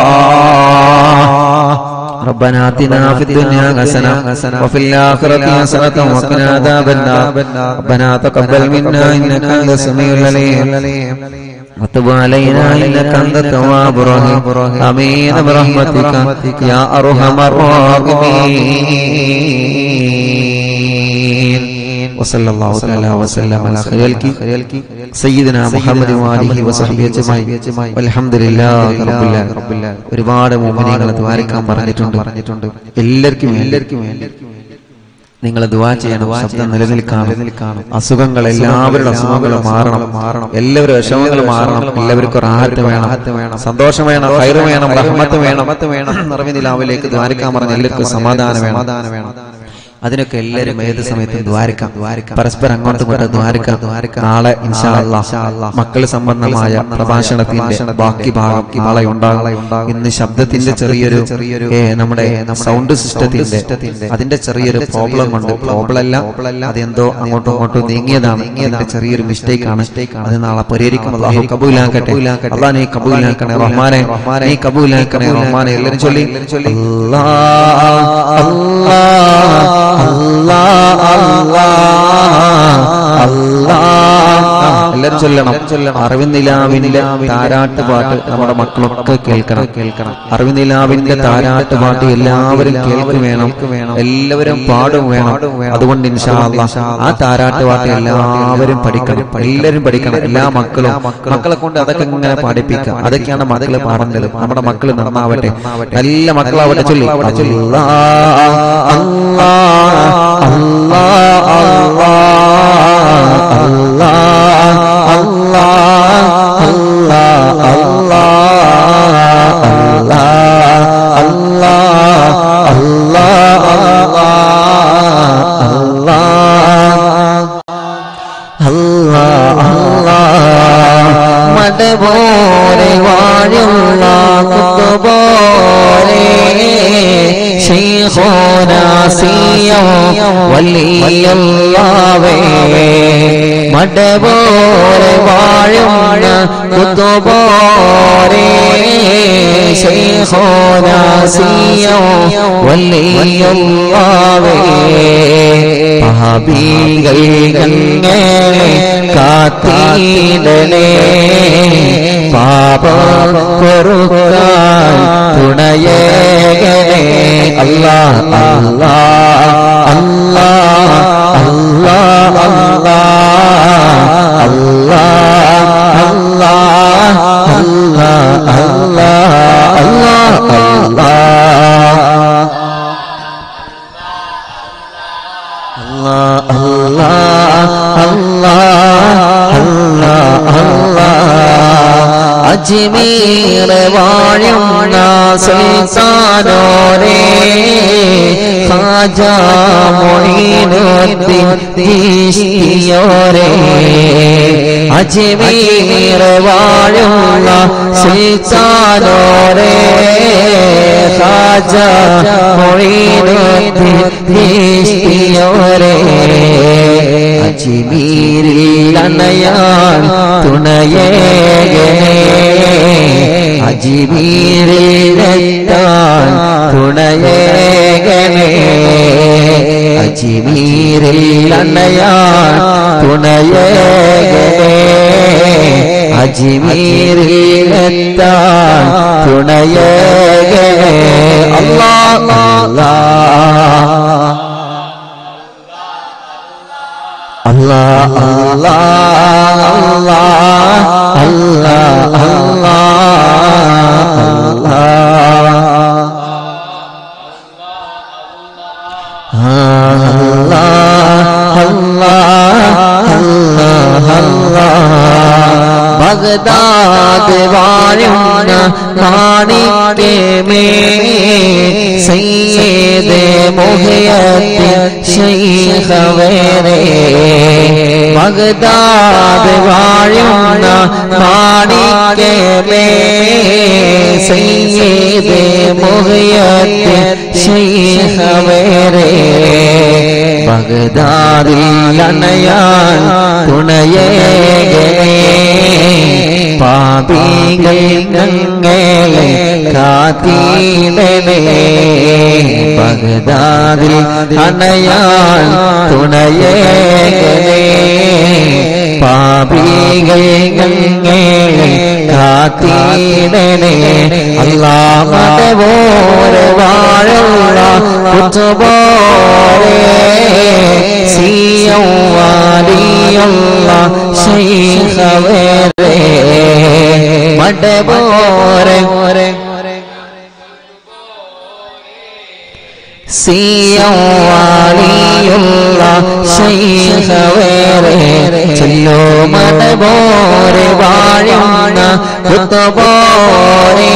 ربنا آتنا في الدنيا حسنة وفي الآخرة حسنة وقنا عذاب النار ربنا تقبل منا إنك أنت السميع العليم وتب علينا إنك أنت التواب الرحيم آمين برحمتك يا أرحم الراحمين وصلى الله تعالى وسلم على خير الخلق سيدنا محمد وآله وصحبه أجمعين والحمد لله رب العالمين ഒരുപാട് മുഅ്മിനീങ്ങളെ ദ്വാരക്കാൻ പറഞ്ഞിട്ടുണ്ട് പറഞ്ഞിട്ടുണ്ട് എല്ലാവർക്കും എല്ലാവർക്കും നിങ്ങൾ ദുവാ ചെയ്യണം ശബ്ദം നിലനിൽക്കണം അസുഖങ്ങൾ എല്ലാവരുടെ അസുഖങ്ങളും മാറണം മാറണം എല്ലാവരും വിഷമങ്ങൾ മാറണം എല്ലാവർക്കും റാഹത്ത് വേണം സന്തോഷം വേണം ഹൈറ് വേണം റഹ്മത്ത് വേണം വേണം നിറവിനിലാവിലേക്ക് ദ്വാരക്കാൻ പറഞ്ഞ എല്ലാവർക്കും സമാധാനം വേണം അതിനൊക്കെ എല്ലാവരും ഏത് സമയത്തും ദ്വാരക്കാം പരസ്പരം അങ്ങോട്ടും ഇങ്ങോട്ടും ദ്വാരക്കാം നാളെ ഇൻഷാ അല്ലാഹ് മക്കൾ സംബന്ധമായ പ്രഭാഷണത്തിന്റെ ബാക്കി ഭാഗം നാളെ ഉണ്ടാകും ഇന്ന് ശബ്ദത്തിന്റെ ചെറിയൊരു ചെറിയൊരു നമ്മുടെ സൗണ്ട് സിസ്റ്റത്തിന്റെ അതിന്റെ ചെറിയൊരു പ്രോബ്ലം കൊണ്ട് പ്രോബ്ലം അല്ല അതെന്തോ അങ്ങോട്ടും ഇങ്ങോട്ടും നീങ്ങിയതാണ് അതിന്റെ ചെറിയൊരു മിസ്റ്റേക്ക് ആണ് അത് നാളെ പരിഹരിക്കും അള്ളാഹു കബൂലാക്കട്ടെ അള്ളാഹ് നീ കബൂലാക്കണേ റഹ്മാനെ നീ കബൂലാക്കണേ റഹ്മാനെ എല്ലാവരും ചൊല്ലി അല്ലാഹ് അല്ലാഹ് അല്ലാഹ് അല്ലാഹ് എല്ലാവരും ചൊല്ലണം അറിവിനിലാവിന്റെ താരാട്ട് പാട്ട് നമ്മുടെ മക്കളൊക്കെ കേൾക്കണം കേൾക്കണം അറിവിനിലാവിന്റെ താരാട്ട് പാട്ട് എല്ലാവരും കേൾക്കും വേണം എല്ലാവരും പാടും വേണം അതുകൊണ്ട് ഇൻഷാ അല്ലാഹ് ആ താരാട്ട് പാട്ട് എല്ലാവരും പഠിക്കണം എല്ലാവരും പഠിക്കണം എല്ലാ മക്കളും മക്കളെ കൊണ്ട് അതൊക്കെ ഇങ്ങനെ പാടിപ്പിക്കാം അതൊക്കെയാണ് മക്കള് പാടേണ്ടത് നമ്മുടെ മക്കള് നന്നാവട്ടെ നല്ല മക്കളാവട്ടെ ചൊല്ലി അല്ലാഹ് അല്ലാഹ് അല്ലാഹ് മടപോലെ വാഴുള്ള കുത്തുപോലെ ശൈഖോനാസിയോ വലിയല്ലാവേ മടപോലെ വാഴുന്ന കുത്തുപോലെ ശൈഖോനാസിയോ വലിയല്ലാവേ മഹാബീകൾ ഗംഗേ കാത്തീടണേ പാപ പൊറുക്കാൻ തുണയേകണേ അല്ലാ അല്ലാ അല്ലാ അല്ലാ അല്ലാ അല്ലാ അല്ലാ അല്ലാ അല്ലാ അല്ലാ അല്ലാ അജ്മീർ വാഴുന്ന സുൽത്താനോരേ ഖാജ മൊയ്നുദ്ദീൻ ദീഷ്തിയോരേ അജ്മീർ വാഴുന്ന സുൽത്താനോരേ ഖാജ മൊയ്നുദ്ദീൻ ദീഷ്തിയോരേ അജ്മീരിൽ അണയാൻ തുണയേകണേ അജ്മീരിലെത്താൻ തുണയേകണേ അജ്മീരിൽ അണയാൻ തുണയേകണേ അജ്മീരിലെത്താൻ തുണയേകണേ അല്ലാ Allah Allah Allah Allah Allah Baghdad വാഴുന്ന മാണിക്യമേ സയ്യിദ് മുഹയ്യദ്ദീൻ ശൈഖവേരേ ബഗ്ദാദ് വാഴുന്ന മാണിക്യമേ സയ്യിദ് മുഹയ്യദ്ദീൻ ശൈഖവേരേ ബഗ്ദാദിൽ അണയാൻ തുണയേകണേ പാപികൾ ഞങ്ങളെ കാത്തിടണേ ബഗ്ദാദിൽ അണയാൻ തുണയേകണേ പാപികൾ ഞങ്ങളെ കാത്തിടണേ അല്ലാമത പോലെ വാഴുള്ള കുത്തുപോലെ സിയൗവാലിയുള്ള ശൈഖവേരേ മടബോരെ സിയവാളിയുള്ള ശൈഖവേറെ ചെല്ലോ മടബോരെ വാഴുന്ന കുത്തുബോരെ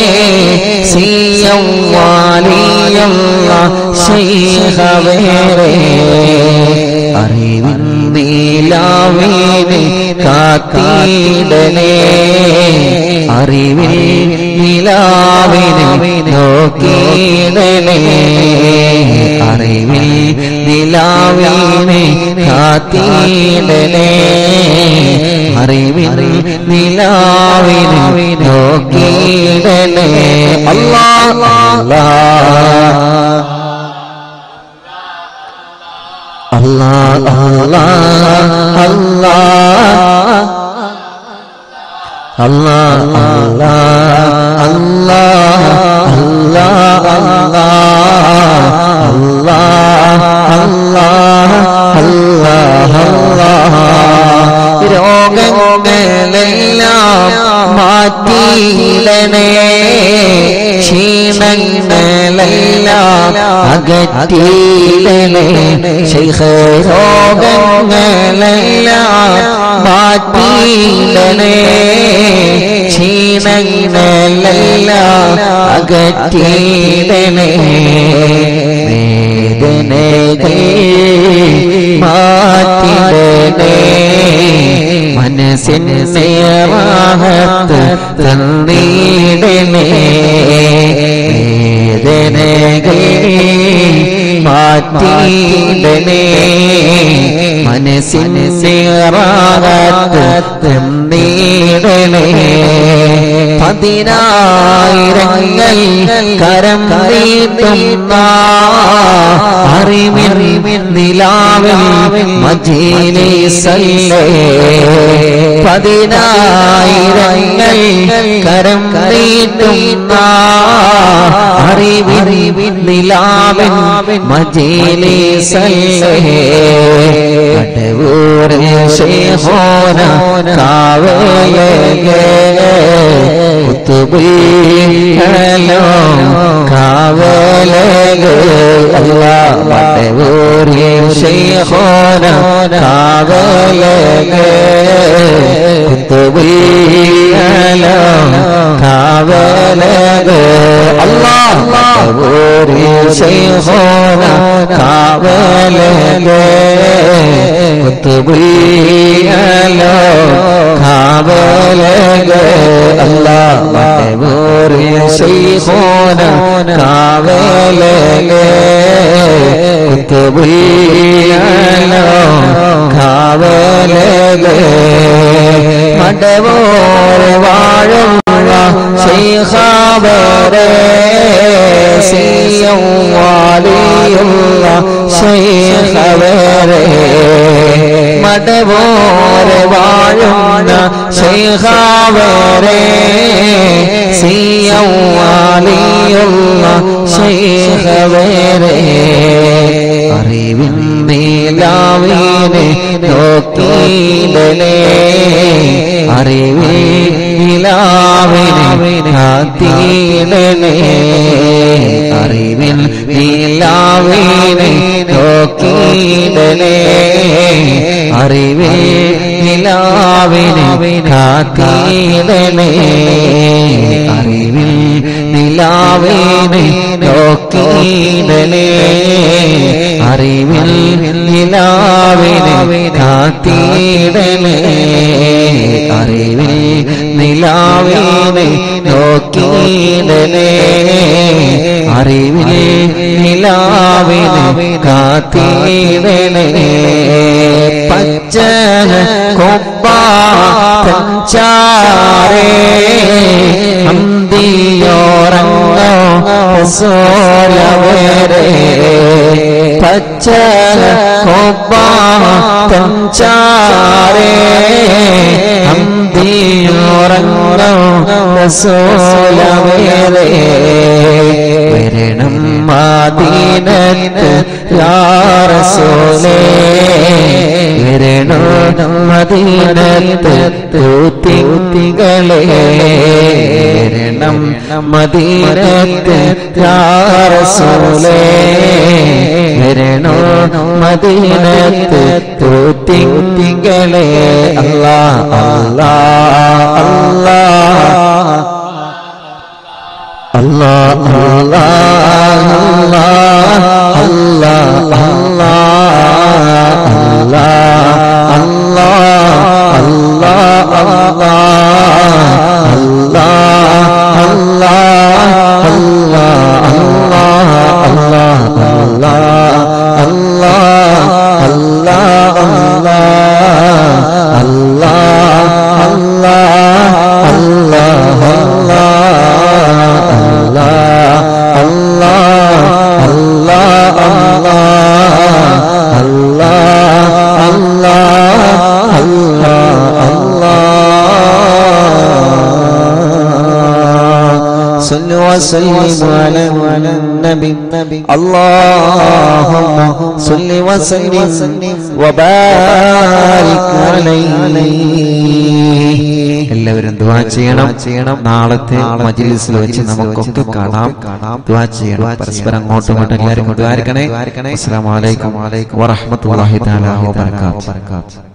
സിയവാളിയുള്ള ശൈഖവേറെ അറിവിൻ നീലാവിനെ കാത്തിടനേ അറിവിൽ നിലാവിനെ നോക്കിയിടനേ അറിവിൽ നിലാവിനെ കാത്തിടനേ അറിവിൽ നിലാവിനെ നോക്കിയിടനേ Allah Allah Allah, Allah, Allah, Allah, Allah, Allah, Allah, Allah, Allah, Allah, രോഗങ്ങളെല്ലാം മാറ്റിയിടണേ ക്ഷീണങ്ങളെല്ലാം അകറ്റിയിടണേ ശൈഖ് രോഗങ്ങളെല്ലാം മാറ്റിയിടണേ ക്ഷീണങ്ങളെല്ലാം അകറ്റിയിടണേ വേദനകൾ മാറ്റിടണേ മനസ്സിന് നേറാഹത്ത് തന്നീടണേ വേദനകൾ മാറ്റിയിടണേ മനസ്സിന് നേറാഹത്ത് തന്നീടണേ പതിനായിരങ്ങൾ കരം നീട്ടുന്ന അറിവിൻ നിലാവിൽ മജീലിസല്ലേ പതിനായിരങ്ങൾ കരം നീട്ടുന്ന അറിവിൻ നിലാവിൻ മജീലിസല്ലേ അടവൂരിൽ ശേഹോന കാവലേ കുത്തുബിലോ കാവലേ അല്ലാ വടവൂരിൽ ശേഖോന കാവലേ കുത്തുബിലോ കാവലേ അല്ലാ വടവൂരിൽ ശേഖോന കാവലേ കുത്തുബിലോ കാവലേ അല്ലാ വടവൂരിൽ ശൈഖോന കാവലേ കുത്തുബിലോ കാവലേ മടവോരെ വാഴുള്ള ശൈഖാവരെ സിയം വാലിയുള്ള ശൈഖവരെ മടവോരെ വാഴുന്ന ശൈഖാവരെ സിയം വാലിയുള്ള ശൈഖവരെ അറിവിൻ നീലാവിനെ നോക്കിയിടലേ അറിവിൻ നിലാവിനെ കാത്തിടലേ അറിവിൻ നിലാവിനെ നോക്കിയിടലേ അറിവിൻ നിലാവിനെ കാത്തിടലേ അറിവിൽ നിലാവിനെ നോക്കിയിടലേ അറിവിൽ നിലാവിനെ കാത്തിടലേ അറിവിൽ നിലാവിനെ നോക്കിയിടലേ അറിവിൽ നിലാവിനെ കാത്തിടലേ പച്ച കൊമ്പാറേ അന്തിയോറങ്ങോ സോലവരെ പച്ച കൊമ്പാറേ അന്തിയോറങ്ങോ സോലവരെ വരണം മാദീനത്ത് യാറസോലേ വരണോ മദീനത്ത് തൂത്തികളെ വരണം മദീനത്ത് യാറസൂലേ വരണോ മദീനത്ത് തൂത്തികളെ അല്ലാ അല്ലാ Allah Allah Allah Allah Allah Allah Allah Allah صلوا وسلموا على النبي اللهم صل وسلم وبارك عليه എല്ലാവരും ദുആ ചെയ്യണം ചെയ്യണം നാളത്തെ മജ്ലിസിൽ വെച്ച് നമുക്കൊക്കെ കാണാം ദുആ ചെയ്യണം പരസ്പരം അങ്ങോട്ടും ഇങ്ങോട്ടും എല്ലാവരും ദ്വാരക്കണേ അസ്സലാമു അലൈക്കും വറഹ്മത്തുള്ളാഹി തആല വബറകാതുഹു